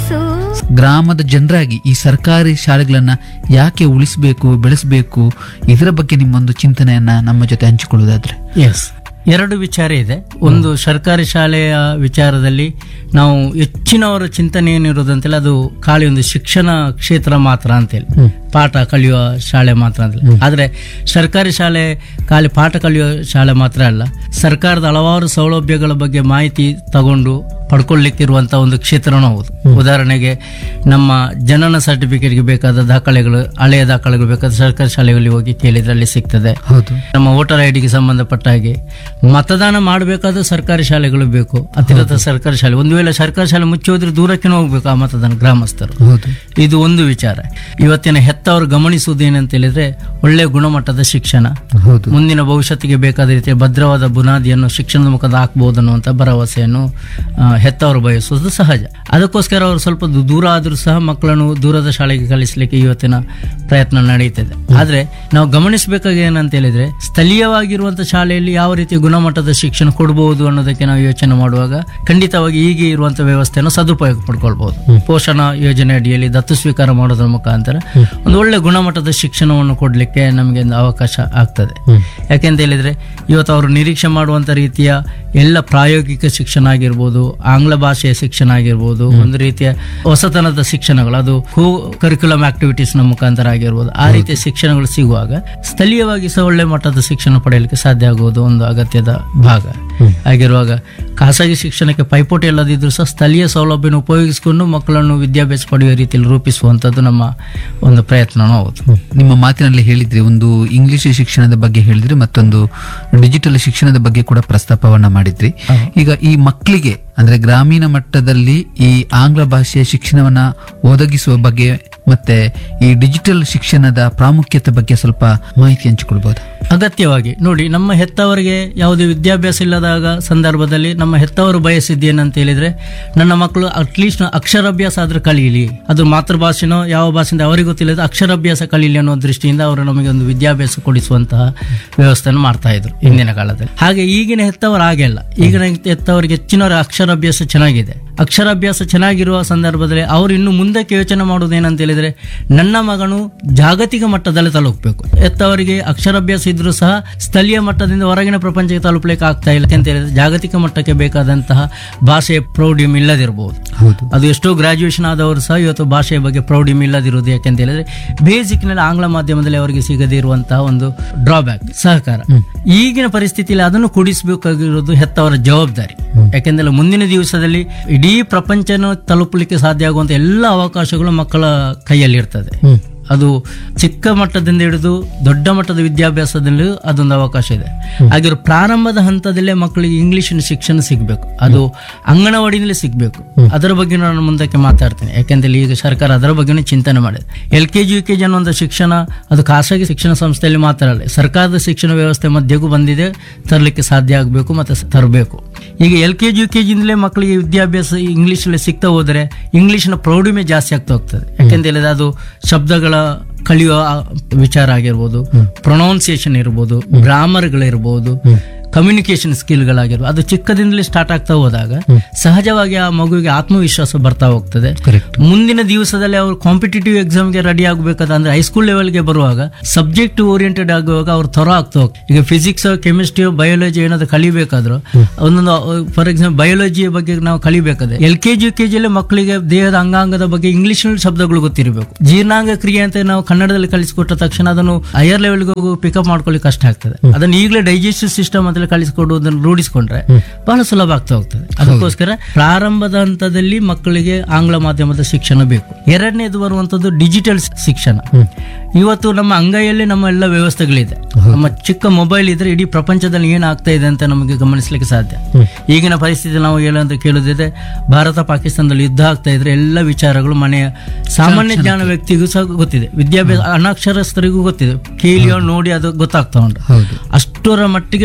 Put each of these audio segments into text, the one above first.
ಕನಸು ಗ್ರಾಮದ ಜನರಾಗಿ ಈ ಸರ್ಕಾರಿ ಶಾಲೆಗಳನ್ನ ಯಾಕೆ ಉಳಿಸಬೇಕು ಬೆಳೆಸಬೇಕು ಇದರ ಬಗ್ಗೆ ನಿಮ್ಮೊಂದು ಚಿಂತನೆಯನ್ನ ನಮ್ಮ ಜೊತೆ ಹಂಚಿಕೊಳ್ಳುವುದಾದ್ರೆ ಎಸ್ ಎರಡು ವಿಚಾರ ಇದೆ ಒಂದು ಸರ್ಕಾರಿ ಶಾಲೆಯ ವಿಚಾರದಲ್ಲಿ ನಾವು ಹೆಚ್ಚಿನವರ ಚಿಂತನೆ ಏನಿರೋದಂತೆಲ್ಲ ಅದು ಖಾಲಿ ಒಂದು ಶಿಕ್ಷಣ ಕ್ಷೇತ್ರ ಮಾತ್ರ ಅಂತೇಳಿ ಪಾಠ ಕಲಿಯುವ ಶಾಲೆ ಮಾತ್ರ ಅಂತೇಳಿ ಆದ್ರೆ ಸರ್ಕಾರಿ ಶಾಲೆ ಖಾಲಿ ಪಾಠ ಕಲಿಯುವ ಶಾಲೆ ಮಾತ್ರ ಅಲ್ಲ ಸರ್ಕಾರದ ಹಲವಾರು ಸೌಲಭ್ಯಗಳ ಬಗ್ಗೆ ಮಾಹಿತಿ ತಗೊಂಡು ಪಡ್ಕೊಳ್ಳಿಕ್ಕಿರುವಂತಹ ಒಂದು ಕ್ಷೇತ್ರನೂ ಹೌದು ಉದಾಹರಣೆಗೆ ನಮ್ಮ ಜನನ ಸರ್ಟಿಫಿಕೇಟ್ಗೆ ಬೇಕಾದ ದಾಖಲೆಗಳು ಹಳೆಯ ದಾಖಲೆಗಳು ಬೇಕಾದ ಸರ್ಕಾರಿ ಶಾಲೆಗಳಲ್ಲಿ ಹೋಗಿ ಕೇಳಿದ್ರೆ ಅಲ್ಲಿ ಸಿಗ್ತದೆ ಹೌದು ನಮ್ಮ ವೋಟರ್ ಐಡಿಗೆ ಸಂಬಂಧಪಟ್ಟ ಹಾಗೆ ಮತದಾನ ಮಾಡಬೇಕಾದ ಸರ್ಕಾರಿ ಶಾಲೆಗಳು ಬೇಕು ಹತ್ತಿರದ ಸರ್ಕಾರಿ ಶಾಲೆ ಒಂದು ವೇಳೆ ಸರ್ಕಾರಿ ಶಾಲೆ ಮುಚ್ಚಿ ಹೋದ್ರೆ ದೂರಕ್ಕೆ ಹೋಗ್ಬೇಕು ಆ ಮತದಾನ ಗ್ರಾಮಸ್ಥರು ಹೌದು ಇದು ಒಂದು ವಿಚಾರ ಇವತ್ತಿನ ಹೆತ್ತವರು ಗಮನಿಸುವುದೇನಂತ ಹೇಳಿದ್ರೆ ಒಳ್ಳೆ ಗುಣಮಟ್ಟದ ಶಿಕ್ಷಣ ಹೌದು ಮುಂದಿನ ಭವಿಷ್ಯತ್ತಿಗೆ ಬೇಕಾದ ರೀತಿಯ ಭದ್ರವಾದ ಬುನಾದಿಯನ್ನು ಶಿಕ್ಷಣದ ಮುಖದ ಹಾಕಬಹುದು ಅನ್ನುವಂಥ ಭರವಸೆಯನ್ನು ಆ, ಹೆತ್ತವರು ಬಯಸುವುದು ಸಹಜ ಅದಕ್ಕೋಸ್ಕರ ಅವರು ಸ್ವಲ್ಪ ದು- ದೂರ ಆದರೂ ಸಹ ಮಕ್ಕಳನ್ನು ದೂರದ ಶಾಲೆಗೆ ಕಳಿಸಲಿಕ್ಕೆ ಇವತ್ತಿನ ಪ್ರಯತ್ನ ನಡೆಯುತ್ತಿದೆ ಆದ್ರೆ ನಾವು ಗಮನಿಸಬೇಕಾಗಿ ಏನಂತ ಹೇಳಿದ್ರೆ ಸ್ಥಳೀಯವಾಗಿರುವಂತಹ ಶಾಲೆಯಲ್ಲಿ ಯಾವ ರೀತಿ ಗುಣಮಟ್ಟದ ಶಿಕ್ಷಣ ಕೊಡಬಹುದು ಅನ್ನೋದಕ್ಕೆ ನಾವು ಯೋಚನೆ ಮಾಡುವಾಗ ಖಂಡಿತವಾಗಿ ಈಗ ಇರುವಂತಹ ವ್ಯವಸ್ಥೆಯನ್ನು ಸದುಪಯೋಗ ಪಡ್ಕೊಳ್ಬಹುದು ಪೋಷಣ ಯೋಜನೆ ಅಡಿಯಲ್ಲಿ ದತ್ತು ಸ್ವೀಕಾರ ಮಾಡೋದ್ರ ಮುಖಾಂತರ ಒಂದು ಒಳ್ಳೆ ಗುಣಮಟ್ಟದ ಶಿಕ್ಷಣವನ್ನು ಕೊಡಲಿಕ್ಕೆ ನಮಗೆ ಒಂದು ಅವಕಾಶ ಆಗ್ತದೆ ಯಾಕೆಂತ ಹೇಳಿದ್ರೆ ಇವತ್ತು ಅವರು ನಿರೀಕ್ಷೆ ಮಾಡುವಂತ ರೀತಿಯ ಎಲ್ಲ ಪ್ರಾಯೋಗಿಕ ಶಿಕ್ಷಣ ಆಗಿರ್ಬೋದು ಆಂಗ್ಲ ಭಾಷೆಯ ಶಿಕ್ಷಣ ಆಗಿರ್ಬೋದು ಒಂದು ರೀತಿಯ ಹೊಸತನದ ಶಿಕ್ಷಣಗಳು ಅದು ಕೋ ಕರಿಕ್ಯುಲಮ್ ಆಕ್ಟಿವಿಟೀಸ್ ನ ಮುಖಾಂತರ ಆಗಿರ್ಬೋದು ಆ ರೀತಿಯ ಶಿಕ್ಷಣಗಳು ಸಿಗುವಾಗ ಸ್ಥಳೀಯವಾಗಿ ಸಹ ಒಳ್ಳೆ ಮಟ್ಟದ ಶಿಕ್ಷಣ ಪಡೆಯಲಿಕ್ಕೆ ಸಾಧ್ಯ ಆಗುವುದು ಒಂದು ಅಗತ್ಯದ ಭಾಗ ಆಗಿರುವಾಗ ಖಾಸಗಿ ಶಿಕ್ಷಣಕ್ಕೆ ಪೈಪೋಟಿ ಇಲ್ಲದಿದ್ರೂ ಸಹ ಸ್ಥಳೀಯ ಸೌಲಭ್ಯವನ್ನು ಉಪಯೋಗಿಸಿಕೊಂಡು ಮಕ್ಕಳನ್ನು ವಿದ್ಯಾಭ್ಯಾಸ ಪಡೆಯುವ ರೀತಿಯಲ್ಲಿ ರೂಪಿಸುವಂಥದ್ದು ನಮ್ಮ ಒಂದು ಪ್ರಯತ್ನನೂ ಹೌದು ನಿಮ್ಮ ಮಾತಿನಲ್ಲಿ ಹೇಳಿದ್ರಿ ಒಂದು ಇಂಗ್ಲಿಷ್ ಶಿಕ್ಷಣದ ಬಗ್ಗೆ ಹೇಳಿದ್ರಿ ಮತ್ತೊಂದು ಡಿಜಿಟಲ್ ಶಿಕ್ಷಣದ ಬಗ್ಗೆ ಕೂಡ ಪ್ರಸ್ತಾಪವನ್ನ ಮಾಡಿದ್ರಿ ಈಗ ಈ ಮಕ್ಕಳಿಗೆ ಅಂದ್ರೆ ಗ್ರಾಮೀಣ ಮಟ್ಟದಲ್ಲಿ ಈ ಆಂಗ್ಲ ಭಾಷೆಯ ಶಿಕ್ಷಣವನ್ನ ಒದಗಿಸುವ ಬಗ್ಗೆ ಮತ್ತೆ ಈ ಡಿಜಿಟಲ್ ಶಿಕ್ಷಣದ ಪ್ರಾಮುಖ್ಯತೆ ಬಗ್ಗೆ ಸ್ವಲ್ಪ ಮಾಹಿತಿ ಹಂಚಿಕೊಳ್ಬಹುದು ಅಗತ್ಯವಾಗಿ ನೋಡಿ ನಮ್ಮ ಹೆತ್ತವರಿಗೆ ಯಾವುದೇ ವಿದ್ಯಾಭ್ಯಾಸ ಇಲ್ಲದಾಗ ಸಂದರ್ಭದಲ್ಲಿ ನಮ್ಮ ಹೆತ್ತವರು ಬಯಸಿದ್ದೇನಂತ ಹೇಳಿದ್ರೆ ನನ್ನ ಮಕ್ಕಳು ಅಟ್ಲೀಸ್ಟ್ ಅಕ್ಷರಾಭ್ಯಾಸ ಆದ್ರೂ ಕಲೀಲಿ ಅದು ಮಾತೃಭಾಷೆನೋ ಯಾವ ಭಾಷೆಯಿಂದ ಅವರಿಗೆ ಗೊತ್ತಿಲ್ಲದ ಅಕ್ಷರಾಭ್ಯಾಸ ಕಲೀಲಿ ಅನ್ನೋ ದೃಷ್ಟಿಯಿಂದ ಅವರು ನಮಗೆ ಒಂದು ವಿದ್ಯಾಭ್ಯಾಸ ಕೊಡಿಸುವಂತಹ ವ್ಯವಸ್ಥೆಯನ್ನು ಮಾಡ್ತಾ ಇದ್ರು ಹಿಂದಿನ ಕಾಲದಲ್ಲಿ ಹಾಗೆ ಈಗಿನ ಹೆತ್ತವರು ಹಾಗೆ ಅಲ್ಲ ಈಗಿನ ಹೆತ್ತವರಿಗೆ ಹೆಚ್ಚಿನವರ ಅಕ್ಷರಾಭ್ಯಾಸ ಚೆನ್ನಾಗಿದೆ ಅಕ್ಷರಾಭ್ಯಾಸ ಚೆನ್ನಾಗಿರುವ ಸಂದರ್ಭದಲ್ಲಿ ಅವರು ಇನ್ನು ಮುಂದಕ್ಕೆ ಯೋಚನೆ ಮಾಡುವುದು ಏನಂತ ಹೇಳಿದ್ರೆ ನನ್ನ ಮಗನು ಜಾಗತಿಕ ಮಟ್ಟದಲ್ಲಿ ತಲುಪಬೇಕು ಹೆತ್ತವರಿಗೆ ಅಕ್ಷರಾಭ್ಯಾಸ ಇದ್ರೂ ಸಹ ಸ್ಥಳೀಯ ಮಟ್ಟದಿಂದ ಹೊರಗಿನ ಪ್ರಪಂಚಕ್ಕೆ ತಲುಪಲಿಕ್ಕೆ ಆಗ್ತಾ ಇಲ್ಲ ಅಂತ ಹೇಳಿದ್ರೆ ಜಾಗತಿಕ ಮಟ್ಟಕ್ಕೆ ಬೇಕಾದಂತಹ ಭಾಷೆಯ ಪ್ರೌಢಿಮ್ ಇಲ್ಲದಿರಬಹುದು ಹೌದು ಅದು ಎಷ್ಟೋ ಗ್ರಾಜುಯೇಷನ್ ಆದವರು ಸಹ ಇವತ್ತು ಭಾಷೆಯ ಬಗ್ಗೆ ಪ್ರೌಢಿಮ್ ಇಲ್ಲದಿರುವುದು ಯಾಕೆಂತ ಹೇಳಿದ್ರೆ ಬೇಸಿಕ್ ನಲ್ಲಿ ಆಂಗ್ಲ ಮಾಧ್ಯಮದಲ್ಲಿ ಅವರಿಗೆ ಸಿಗದೇ ಇರುವಂತಹ ಒಂದು ಡ್ರಾಬ್ಯಾಕ್ ಸಹಕಾರ ಈಗಿನ ಪರಿಸ್ಥಿತಿಯಲ್ಲಿ ಅದನ್ನು ಕೊಡಿಸಬೇಕಾಗಿರೋದು ಹೆತ್ತವರ ಜವಾಬ್ದಾರಿ ಯಾಕೆಂದ್ರೆ ಮುಂದಿನ ದಿವಸದಲ್ಲಿ ಇಡೀ ಪ್ರಪಂಚನ ತಲುಪಲಿಕ್ಕೆ ಸಾಧ್ಯ ಆಗುವಂತ ಎಲ್ಲ ಅವಕಾಶಗಳು ಮಕ್ಕಳ ಕೈಯಲ್ಲಿ ಇರ್ತದೆ ಅದು ಚಿಕ್ಕ ಮಟ್ಟದಿಂದ ಹಿಡಿದು ದೊಡ್ಡ ಮಟ್ಟದ ವಿದ್ಯಾಭ್ಯಾಸದಲ್ಲೂ ಅದೊಂದು ಅವಕಾಶ ಇದೆ ಹಾಗೆ ಪ್ರಾರಂಭದ ಹಂತದಲ್ಲೇ ಮಕ್ಕಳಿಗೆ ಇಂಗ್ಲಿಷಿನ ಶಿಕ್ಷಣ ಸಿಗಬೇಕು ಅದು ಅಂಗನವಾಡಿನಲ್ಲಿ ಸಿಗಬೇಕು ಅದರ ಬಗ್ಗೆ ನಾನು ಮುಂದಕ್ಕೆ ಮಾತಾಡ್ತೇನೆ ಯಾಕೆಂದ್ರೆ ಈಗ ಸರ್ಕಾರ ಅದರ ಬಗ್ಗೆನೂ ಚಿಂತನೆ ಮಾಡಿದೆ L K G U K G ಅನ್ನುವಂಥ ಶಿಕ್ಷಣ ಅದು ಖಾಸಗಿ ಶಿಕ್ಷಣ ಸಂಸ್ಥೆಯಲ್ಲಿ ಮಾತ್ರ ಅಲ್ಲ ಸರ್ಕಾರದ ಶಿಕ್ಷಣ ವ್ಯವಸ್ಥೆ ಮಧ್ಯಗೂ ಬಂದಿದೆ ತರಲಿಕ್ಕೆ ಸಾಧ್ಯ ಆಗಬೇಕು ಮತ್ತೆ ತರಬೇಕು ಈಗ L K G U K ಜಿಯಿಂದಲೇ ಮಕ್ಕಳಿಗೆ ವಿದ್ಯಾಭ್ಯಾಸ ಇಂಗ್ಲಿಷಲ್ಲಿ ಸಿಗ್ತಾ ಹೋದರೆ ಇಂಗ್ಲಿಷ್ನ ಪ್ರೌಢಿಮೆ ಜಾಸ್ತಿ ಆಗ್ತಾ ಹೋಗ್ತದೆ ಯಾಕೆಂತ ಹೇಳಿದ್ರೆ ಅದು ಶಬ್ದಗಳ ಕಲಿಯುವ ವಿಚಾರ ಆಗಿರ್ಬೋದು ಪ್ರೊನೌನ್ಸಿಯೇಷನ್ ಇರ್ಬೋದು ಗ್ರಾಮರ್ಗಳಿರ್ಬೋದು ಕಮ್ಯುನಿಕೇಶನ್ ಸ್ಕಿಲ್ಗಳಾಗಿರ್ಬೋದು ಅದು ಚಿಕ್ಕದಿಂದಲೇ ಸ್ಟಾರ್ಟ್ ಆಗ್ತಾ ಹೋದಾಗ ಸಹಜವಾಗಿ ಆ ಮಗುವಿಗೆ ಆತ್ಮವಿಶ್ವಾಸ ಬರ್ತಾ ಹೋಗ್ತದೆ ಕರೆಕ್ಟ್ ಮುಂದಿನ ದಿವಸದಲ್ಲಿ ಅವರು ಕಾಂಪಿಟೇಟಿವ್ ಎಕ್ಸಾಮ್ಗೆ ರೆಡಿ ಆಗಬೇಕಾದ ಅಂದ್ರೆ ಹೈಸ್ಕೂಲ್ ಲೆವೆಲ್ಗೆ ಬರುವಾಗ ಸಬ್ಜೆಕ್ಟ್ ಓರಿಯೆಂಟೆಡ್ ಆಗುವಾಗ ಅವ್ರು ತರ ಆಗ್ತಾ ಹೋಗ್ತಾರೆ ಈಗ ಫಿಸಿಕ್ಸ್ ಕೆಮಿಸ್ಟ್ರಿ ಬಯಾಲಜಿ ಏನಾದ್ರು ಕಲಿಬೇಕಾದ್ರು ಒಂದೊಂದು ಫಾರ್ ಎಕ್ಸಾಂಪಲ್ ಬಯಾಲಜಿಯ ಬಗ್ಗೆ ನಾವು ಕಲಿಬೇಕಾದ್ರೆ L K G U K ಜಿಯಲ್ಲಿ ಮಕ್ಕಳಿಗೆ ದೇಹದ ಅಂಗಾಂಗದ ಬಗ್ಗೆ ಇಂಗ್ಲಿಷ್ ಶಬ್ದಗಳು ಗೊತ್ತಿರಬೇಕು ಜೀರ್ಣಾಂಗ ಕ್ರಿಯೆ ಅಂತ ನಾವು ಕನ್ನಡದಲ್ಲಿ ಕಲಿಸಿಕೊಟ್ಟ ತಕ್ಷಣ ಅದನ್ನು ಹೈಯರ್ ಲೆವೆಲ್ಗೆ ಹೋಗಿ ಪಿಕಪ್ ಮಾಡ್ಕೊಳ್ಳಿಕ್ಕೆ ಕಷ್ಟ ಆಗ್ತದೆ ಅದನ್ನು ಈಗಲೇ ಡೈಜೆಸ್ಟಿವ್ ಸಿಸ್ಟಮ್ ಅಂತ ಕಲಿಸಿಕೊಡುವುದನ್ನು ರೂಢಿಸಿಕೊಂಡ್ರೆ ಬಹಳ ಸುಲಭ ಆಗ್ತಾ ಹೋಗ್ತದೆ ಅದಕ್ಕೋಸ್ಕರ ಪ್ರಾರಂಭದ ಹಂತದಲ್ಲಿ ಮಕ್ಕಳಿಗೆ ಆಂಗ್ಲ ಮಾಧ್ಯಮದ ಶಿಕ್ಷಣ ಬೇಕು ಎರಡನೇದು ಬರುವಂತದ್ದು ಡಿಜಿಟಲ್ ಶಿಕ್ಷಣ ಇವತ್ತು ನಮ್ಮ ಅಂಗೈಯಲ್ಲಿ ನಮ್ಮ ಎಲ್ಲ ವ್ಯವಸ್ಥೆಗಳಿದೆ ನಮ್ಮ ಚಿಕ್ಕ ಮೊಬೈಲ್ ಇದ್ರೆ ಇಡೀ ಪ್ರಪಂಚದಲ್ಲಿ ಏನಾಗ್ತಾ ಇದೆ ಅಂತ ನಮಗೆ ಗಮನಿಸಲಿಕ್ಕೆ ಸಾಧ್ಯ ಈಗಿನ ಪರಿಸ್ಥಿತಿ ನಾವು ಏನಂತ ಕೇಳುದಿದೆ ಭಾರತ ಪಾಕಿಸ್ತಾನದಲ್ಲಿ ಯುದ್ಧ ಆಗ್ತಾ ಇದ್ರೆ ಎಲ್ಲ ವಿಚಾರಗಳು ಮನೆಯ ಸಾಮಾನ್ಯ ಜ್ಞಾನ ವ್ಯಕ್ತಿಗೂ ಸಹ ಗೊತ್ತಿದೆ ವಿದ್ಯಾಭ್ಯಾಸ ಅನಕ್ಷರಸ್ಥರಿಗೂ ಗೊತ್ತಿದೆ ಕೇಳಿಯೋ ನೋಡಿ ಅದು ಗೊತ್ತಾಗ್ತಾ ಉಂಟು ಹೌದು ಅಷ್ಟರ ಮಟ್ಟಿಗೆ ಡಿಜಿಟಲ್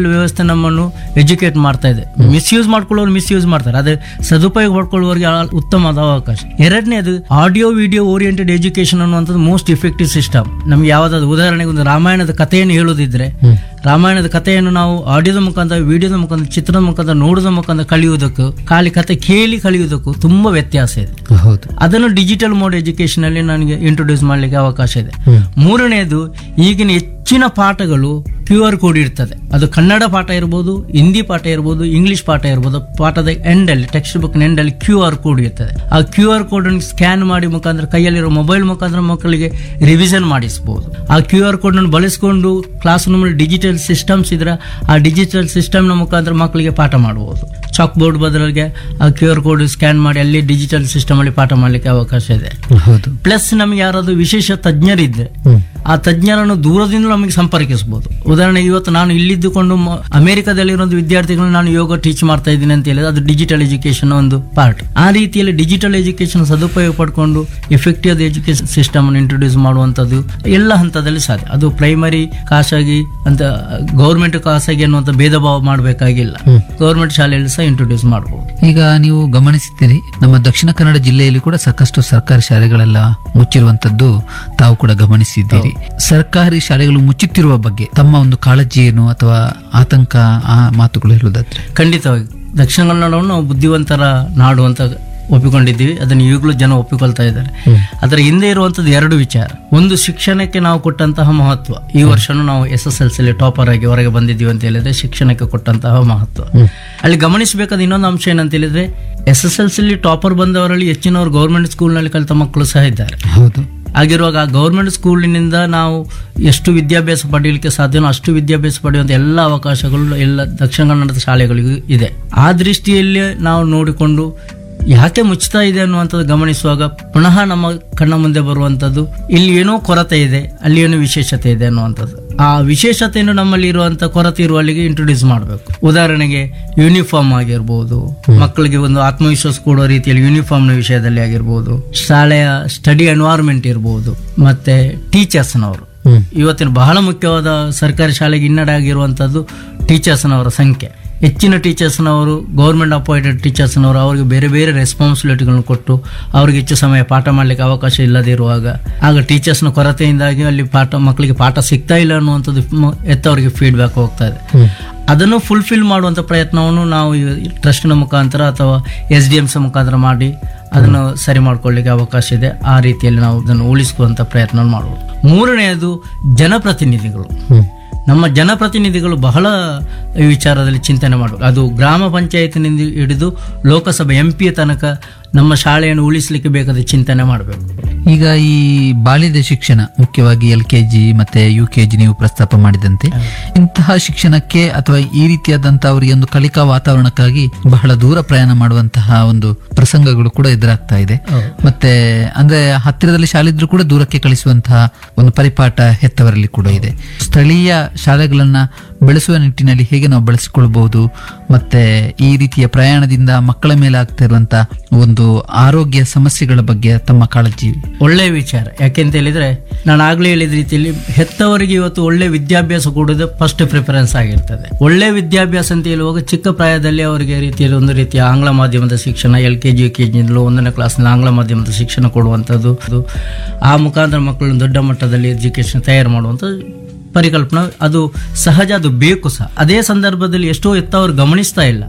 ಡಿಜಿಟಲ್ ವ್ಯವಸ್ಥೆ ನಮ್ಮನ್ನು ಎಜುಕೇಟ್ ಮಾಡ್ತಾ ಇದೆ ಮಿಸ್ಯೂಸ್ ಮಾಡ್ಕೊಳ್ಳೋರು ಮಿಸ್ಯೂಸ್ ಮಾಡ್ತಾರೆ ಅದೇ ಸದುಪಯೋಗ ಪಡ್ಕೊಳ್ಳೋರಿಗೆ ಆ- ಉತ್ತಮವಾದ ಅವಕಾಶ ಎರಡನೇದು ಆಡಿಯೋ ವಿಡಿಯೋ ಓರಿಯೆಂಟೆಡ್ ಎಜುಕೇಶನ್ ಅನ್ನುವಂಥದ್ದು ಮೋಸ್ಟ್ ಇಫೆಕ್ಟಿವ್ ಸಿಸ್ಟಮ್ ನಮ್ಗೆ ಯಾವ್ದಾದ್ರು ಉದಾಹರಣೆಗೆ ಒಂದು ರಾಮಾಯಣದ ಕಥೆಯನ್ನು ಹೇಳೋದಿದ್ರೆ ರಾಮಾಯಣದ ಕಥೆಯನ್ನು ನಾವು ಆಡಿಯೋದ ಮುಖಾಂತರ ವಿಡಿಯೋದ ಮುಖಾಂತರ ಚಿತ್ರದ ಮುಖಾಂತರ ನೋಡೋದ ಮುಖಾಂತರ ಕಲಿಯುವುದಕ್ಕೂ ಖಾಲಿ ಕತೆ ಕೇಳಿ ಕಲಿಯುವುದಕ್ಕೂ ತುಂಬಾ ವ್ಯತ್ಯಾಸ ಇದೆ ಹೌದು ಅದನ್ನು ಡಿಜಿಟಲ್ ಮೋಡ್ ಎಜುಕೇಶನ್ ಅಲ್ಲಿ ನನಗೆ ಇಂಟ್ರೊಡ್ಯೂಸ್ ಮಾಡಲಿಕ್ಕೆ ಅವಕಾಶ ಇದೆ ಮೂರನೆಯದು ಈಗಿನ ಹೆಚ್ಚಿನ ಪಾಠಗಳು ಕ್ಯೂ ಆರ್ ಕೋಡ್ ಇರ್ತದೆ ಅದು ಕನ್ನಡ ಪಾಠ ಇರ್ಬೋದು ಹಿಂದಿ ಪಾಠ ಇರ್ಬೋದು ಇಂಗ್ಲಿಷ್ ಪಾಠ ಇರ್ಬೋದು ಪಾಠದ ಎಂಡ್ ಅಲ್ಲಿ ಟೆಕ್ಸ್ಟ್ ಬುಕ್ ಎಂಡ್ ಅಲ್ಲಿ ಕ್ಯೂ ಆರ್ ಕೋಡ್ ಇರ್ತದೆ ಆ ಕ್ಯೂ ಆರ್ ಕೋಡ್ ಅನ್ನು ಸ್ಕ್ಯಾನ್ ಮಾಡಿ ಮುಖಾಂತರ ಕೈಯಲ್ಲಿರೋ ಮೊಬೈಲ್ ಮುಖಾಂತರ ಮಕ್ಕಳಿಗೆ ರಿವಿಷನ್ ಮಾಡಿಸಬಹುದು ಆ ಕ್ಯೂ ಆರ್ ಕೋಡ್ ಅನ್ನು ಬಳಸಿಕೊಂಡು ಕ್ಲಾಸ್ ರೂಮ್ ಡಿಜಿಟಲ್ ಸಿಸ್ಟಮ್ಸ್ ಇದ್ರೆ ಆ ಡಿಜಿಟಲ್ ಸಿಸ್ಟಮ್ ನ ಮುಖಾಂತರ ಮಕ್ಕಳಿಗೆ ಪಾಠ ಮಾಡಬಹುದು ಚಾಕ್ ಬೋರ್ಡ್ ಬದಲಿಗೆ ಆ ಕ್ಯೂ ಆರ್ ಕೋಡ್ ಸ್ಕ್ಯಾನ್ ಮಾಡಿ ಅಲ್ಲಿ ಡಿಜಿಟಲ್ ಸಿಸ್ಟಮ್ ಅಲ್ಲಿ ಪಾಠ ಮಾಡಲಿಕ್ಕೆ ಅವಕಾಶ ಇದೆ ಹೌದು ಪ್ಲಸ್ ನಮಗೆ ಯಾರಾದ್ರೂ ವಿಶೇಷ ತಜ್ಞರಿದ್ರೆ ಹ್ಮ್. ಆ ತಜ್ಞರನ್ನು ದೂರದಿಂದ ನಮಗೆ ಸಂಪರ್ಕಿಸಬಹುದು ಉದಾಹರಣೆಗೆ ಇವತ್ತು ನಾನು ಇಲ್ಲಿದ್ದುಕೊಂಡು ಮ- ಅಮೆರಿಕದಲ್ಲಿರೋ ಒಂದು ವಿದ್ಯಾರ್ಥಿಗಳು ನಾನು ಯೋಗ ಟೀಚ್ ಮಾಡ್ತಾ ಇದ್ದೀನಿ ಅಂತ ಹೇಳಿದ್ರೆ ಅದು ಡಿಜಿಟಲ್ ಎಜುಕೇಶನ್ ಒಂದು ಪಾರ್ಟ್ ಆ ರೀತಿಯಲ್ಲಿ ಡಿಜಿಟಲ್ ಎಜುಕೇಶನ್ ಸದುಪಯೋಗ ಪಡ್ಕೊಂಡು ಎಫೆಕ್ಟಿವ್ ಎಜುಕೇಶನ್ ಸಿಸ್ಟಮ್ ಅನ್ನು ಇಂಟ್ರೊಡ್ಯೂಸ್ ಮಾಡುವಂತದ್ದು ಎಲ್ಲ ಹಂತದಲ್ಲಿ ಸಾಧ್ಯ ಅದು ಪ್ರೈಮರಿ ಖಾಸಗಿ ಅಂತ ಗೌರ್ಮೆಂಟ್ ಖಾಸಗಿ ಅನ್ನುವಂಥ ಭೇದ ಭಾವ ಮಾಡಬೇಕಾಗಿಲ್ಲ ಗೌರ್ಮೆಂಟ್ ಶಾಲೆಯಲ್ಲಿ ಸಹ ಇಂಟ್ರೊಡ್ಯೂಸ್ ಮಾಡಬಹುದು ಈಗ ನೀವು ಗಮನಿಸಿದ್ದೀರಿ ನಮ್ಮ ದಕ್ಷಿಣ ಕನ್ನಡ ಜಿಲ್ಲೆಯಲ್ಲಿ ಕೂಡ ಸಾಕಷ್ಟು ಸರ್ಕಾರಿ ಶಾಲೆಗಳೆಲ್ಲ ಮುಚ್ಚಿರುವಂತದ್ದು ತಾವು ಕೂಡ ಗಮನಿಸಿದ್ದೀರಿ ಸರ್ಕಾರಿ ಶಾಲೆಗಳು ಮುಚ್ಚುತ್ತಿರುವ ಬಗ್ಗೆ ತಮ್ಮ ಒಂದು ಕಾಳಜಿ ಏನು ಅಥವಾ ಆತಂಕ ಆ ಮಾತುಗಳು ಹೇಳುವುದಾದ್ರೆ ಖಂಡಿತವಾಗಿ ದಕ್ಷಿಣ ಕನ್ನಡವನ್ನು ನಾವು ಬುದ್ಧಿವಂತರ ನಾಡು ಅಂತ ಒಪ್ಪಿಕೊಂಡಿದ್ದೀವಿ ಅದನ್ನು ಈಗಲೂ ಜನ ಒಪ್ಪಿಕೊಳ್ತಾ ಇದ್ದಾರೆ ಅದರ ಹಿಂದೆ ಇರುವಂತದ್ದು ಎರಡು ವಿಚಾರ ಒಂದು ಶಿಕ್ಷಣಕ್ಕೆ ನಾವು ಕೊಟ್ಟಂತಹ ಮಹತ್ವ ಈ ವರ್ಷನೂ ನಾವು ಎಸ್ ಎಸ್ ಎಲ್ ಸಿಲಿ ಟಾಪರ್ ಆಗಿ ಹೊರಗೆ ಬಂದಿದ್ದೀವಿ ಅಂತ ಹೇಳಿದ್ರೆ ಶಿಕ್ಷಣಕ್ಕೆ ಕೊಟ್ಟಂತಹ ಮಹತ್ವ ಅಲ್ಲಿ ಗಮನಿಸಬೇಕಾದ ಇನ್ನೊಂದು ಅಂಶ ಏನಂತ ಹೇಳಿದ್ರೆ ಎಸ್ ಎಸ್ ಎಲ್ ಸಿಲಿ ಟಾಪರ್ ಬಂದವರಲ್ಲಿ ಹೆಚ್ಚಿನವರು ಗೌರ್ಮೆಂಟ್ ಸ್ಕೂಲ್ನಲ್ಲಿ ಕಲಿತ ಮಕ್ಕಳು ಸಹ ಇದ್ದಾರೆ ಹೌದು ಆಗಿರುವಾಗ ಆ ಗೌರ್ಮೆಂಟ್ ಸ್ಕೂಲಿನಿಂದ ನಾವು ಎಷ್ಟು ವಿದ್ಯಾಭ್ಯಾಸ ಪಡೆಯಲಿಕ್ಕೆ ಸಾಧ್ಯನೋ ಅಷ್ಟು ವಿದ್ಯಾಭ್ಯಾಸ ಪಡೆಯುವಂತ ಎಲ್ಲ ಅವಕಾಶಗಳು ಎಲ್ಲ ದಕ್ಷಿಣ ಕನ್ನಡದ ಶಾಲೆಗಳಿಗೂ ಇದೆ ಆ ದೃಷ್ಟಿಯಲ್ಲಿ ನಾವು ನೋಡಿಕೊಂಡು ಯಾಕೆ ಮುಚ್ತಾ ಇದೆ ಅನ್ನುವಂಥದ್ದು ಗಮನಿಸುವಾಗ ಪುನಃ ನಮ್ಮ ಕಣ್ಣ ಮುಂದೆ ಬರುವಂಥದ್ದು ಇಲ್ಲಿ ಏನೋ ಕೊರತೆ ಇದೆ ಅಲ್ಲಿ ಏನೋ ವಿಶೇಷತೆ ಇದೆ ಅನ್ನುವಂಥದ್ದು ಆ ವಿಶೇಷತೆಯನ್ನು ನಮ್ಮಲ್ಲಿ ಇರುವಂತ ಕೊರತೆ ಇರುವಲ್ಲಿಗೆ ಇಂಟ್ರೊಡ್ಯೂಸ್ ಮಾಡಬೇಕು ಉದಾಹರಣೆಗೆ ಯೂನಿಫಾರ್ಮ್ ಆಗಿರ್ಬೋದು ಮಕ್ಕಳಿಗೆ ಒಂದು ಆತ್ಮವಿಶ್ವಾಸ ಕೊಡುವ ರೀತಿಯಲ್ಲಿ ಯೂನಿಫಾರ್ಮ್ನ ವಿಷಯದಲ್ಲಿ ಆಗಿರ್ಬೋದು ಶಾಲೆಯ ಸ್ಟಡಿ ಎನ್ವೈರ್ಮೆಂಟ್ ಇರ್ಬೋದು ಮತ್ತೆ ಟೀಚರ್ಸ್ನವರು ಹ್ಮ್. ಇವತ್ತಿನ ಬಹಳ ಮುಖ್ಯವಾದ ಸರ್ಕಾರಿ ಶಾಲೆಗೆ ಹಿನ್ನಡೆ ಆಗಿರುವಂಥದ್ದು ಟೀಚರ್ಸ್ನವರ ಸಂಖ್ಯೆ ಹೆಚ್ಚಿನ ಟೀಚರ್ಸ್ನವರು ಗೌರ್ಮೆಂಟ್ ಅಪಾಯಿಂಟೆಡ್ ಟೀಚರ್ಸ್ನವರು ಅವರಿಗೆ ಬೇರೆ ಬೇರೆ ರೆಸ್ಪಾನ್ಸಿಬಿಲಿಟಿಗಳನ್ನು ಕೊಟ್ಟು ಅವ್ರಿಗೆ ಹೆಚ್ಚು ಸಮಯ ಪಾಠ ಮಾಡಲಿಕ್ಕೆ ಅವಕಾಶ ಇಲ್ಲದೆ ಇರುವಾಗ ಆಗ ಟೀಚರ್ಸ್ನ ಕೊರತೆಯಿಂದಾಗಿ ಅಲ್ಲಿ ಪಾಠ ಮಕ್ಕಳಿಗೆ ಪಾಠ ಸಿಗ್ತಾ ಇಲ್ಲ ಅನ್ನುವಂಥದ್ದು ಮ- ಎತ್ತವರಿಗೆ ಫೀಡ್ಬ್ಯಾಕ್ ಹೋಗ್ತಾ ಇದೆ ಅದನ್ನು ಫುಲ್ಫಿಲ್ ಮಾಡುವಂಥ ಪ್ರಯತ್ನವನ್ನು ನಾವು ಟ್ರಸ್ಟ್ನ ಮುಖಾಂತರ ಅಥವಾ ಎಸ್ ಡಿ ಎಮ್ಸ್ ಮುಖಾಂತರ ಮಾಡಿ ಅದನ್ನು ಸರಿ ಮಾಡ್ಕೊಳ್ಳಿಕ್ಕೆ ಅವಕಾಶ ಇದೆ ಆ ರೀತಿಯಲ್ಲಿ ನಾವು ಅದನ್ನು ಉಳಿಸುವಂಥ ಪ್ರಯತ್ನ ಮಾಡುವುದು ಮೂರನೆಯದು ಜನಪ್ರತಿನಿಧಿಗಳು ನಮ್ಮ ಜನಪ್ರತಿನಿಧಿಗಳು ಬಹಳ ಈ ವಿಚಾರದಲ್ಲಿ ಚಿಂತನೆ ಮಾಡಬೇಕು ಅದು ಗ್ರಾಮ ಪಂಚಾಯತಿನಿಂದ ಹಿಡಿದು ಲೋಕಸಭೆ ಎಂ ಪಿ ತನಕ ನಮ್ಮ ಶಾಲೆಯನ್ನು ಉಳಿಸಲಿಕ್ಕೆ ಬೇಕಾದ ಚಿಂತನೆ ಮಾಡಬೇಕು ಈಗ ಈ ಬಾಲ್ಯದ ಶಿಕ್ಷಣ ಮುಖ್ಯವಾಗಿ ಎಲ್ ಕೆ ಜಿ ಮತ್ತೆ ಯು ಕೆ ಜಿ ನೀವು ಪ್ರಸ್ತಾಪ ಮಾಡಿದಂತೆ ಇಂತಹ ಶಿಕ್ಷಣಕ್ಕೆ ಅಥವಾ ಈ ರೀತಿಯಾದಂತಹ ಅವರಿಗೆ ಒಂದು ಕಲಿಕಾ ವಾತಾವರಣಕ್ಕಾಗಿ ಬಹಳ ದೂರ ಪ್ರಯಾಣ ಮಾಡುವಂತಹ ಒಂದು ಪ್ರಸಂಗಗಳು ಕೂಡ ಎದುರಾಗ್ತಾ ಇದೆ ಮತ್ತೆ ಅಂದ್ರೆ ಹತ್ತಿರದಲ್ಲಿ ಶಾಲೆ ಇದ್ರೂ ಕೂಡ ದೂರಕ್ಕೆ ಕಳಿಸುವಂತಹ ಒಂದು ಪರಿಪಾಠ ಹೆತ್ತವರಲ್ಲಿ ಕೂಡ ಇದೆ ಸ್ಥಳೀಯ ಶಾಲೆಗಳನ್ನ ಬೆಳೆಸುವ ನಿಟ್ಟಿನಲ್ಲಿ ಹೇಗೆ ನಾವು ಬಳಸಿಕೊಳ್ಬಹುದು ಮತ್ತೆ ಈ ರೀತಿಯ ಪ್ರಯಾಣದಿಂದ ಮಕ್ಕಳ ಮೇಲೆ ಆಗ್ತಾ ಇರುವಂತಹ ಒಂದು ಆರೋಗ್ಯ ಸಮಸ್ಯೆಗಳ ಬಗ್ಗೆ ತಮ್ಮ ಕಾಳಜಿ ಒಳ್ಳೆಯ ವಿಚಾರ ಯಾಕೆಂತ ಹೇಳಿದ್ರೆ ನಾನು ಆಗ್ಲೇ ಹೇಳಿದ ರೀತಿಯಲ್ಲಿ ಹೆತ್ತವರಿಗೆ ಇವತ್ತು ಒಳ್ಳೆ ವಿದ್ಯಾಭ್ಯಾಸ ಕೊಡೋದು ಫಸ್ಟ್ ಪ್ರಿಫರೆನ್ಸ್ ಆಗಿರ್ತದೆ ಒಳ್ಳೆ ವಿದ್ಯಾಭ್ಯಾಸ ಅಂತ ಹೇಳುವಾಗ ಚಿಕ್ಕ ಪ್ರಾಯದಲ್ಲಿ ಅವರಿಗೆ ರೀತಿಯಲ್ಲಿ ಒಂದು ರೀತಿಯ ಆಂಗ್ಲ ಮಾಧ್ಯಮದ ಶಿಕ್ಷಣ L K G U K ಜಿಂದಲೂ ಒಂದನೇ ಕ್ಲಾಸ್ನಲ್ಲಿ ಆಂಗ್ಲ ಮಾಧ್ಯಮದ ಶಿಕ್ಷಣ ಕೊಡುವಂಥದ್ದು ಅದು ಆ ಮುಖಾಂತರ ಮಕ್ಕಳನ್ನು ದೊಡ್ಡ ಮಟ್ಟದಲ್ಲಿ ಎಜುಕೇಶನ್ ತಯಾರು ಮಾಡುವಂಥದ್ದು ಪರಿಕಲ್ಪನೆ ಅದು ಸಹಜ ಅದು ಬೇಕು ಸಹ ಅದೇ ಸಂದರ್ಭದಲ್ಲಿ ಎಷ್ಟೋ ಎತ್ತವರು ಗಮನಿಸ್ತಾ ಇಲ್ಲ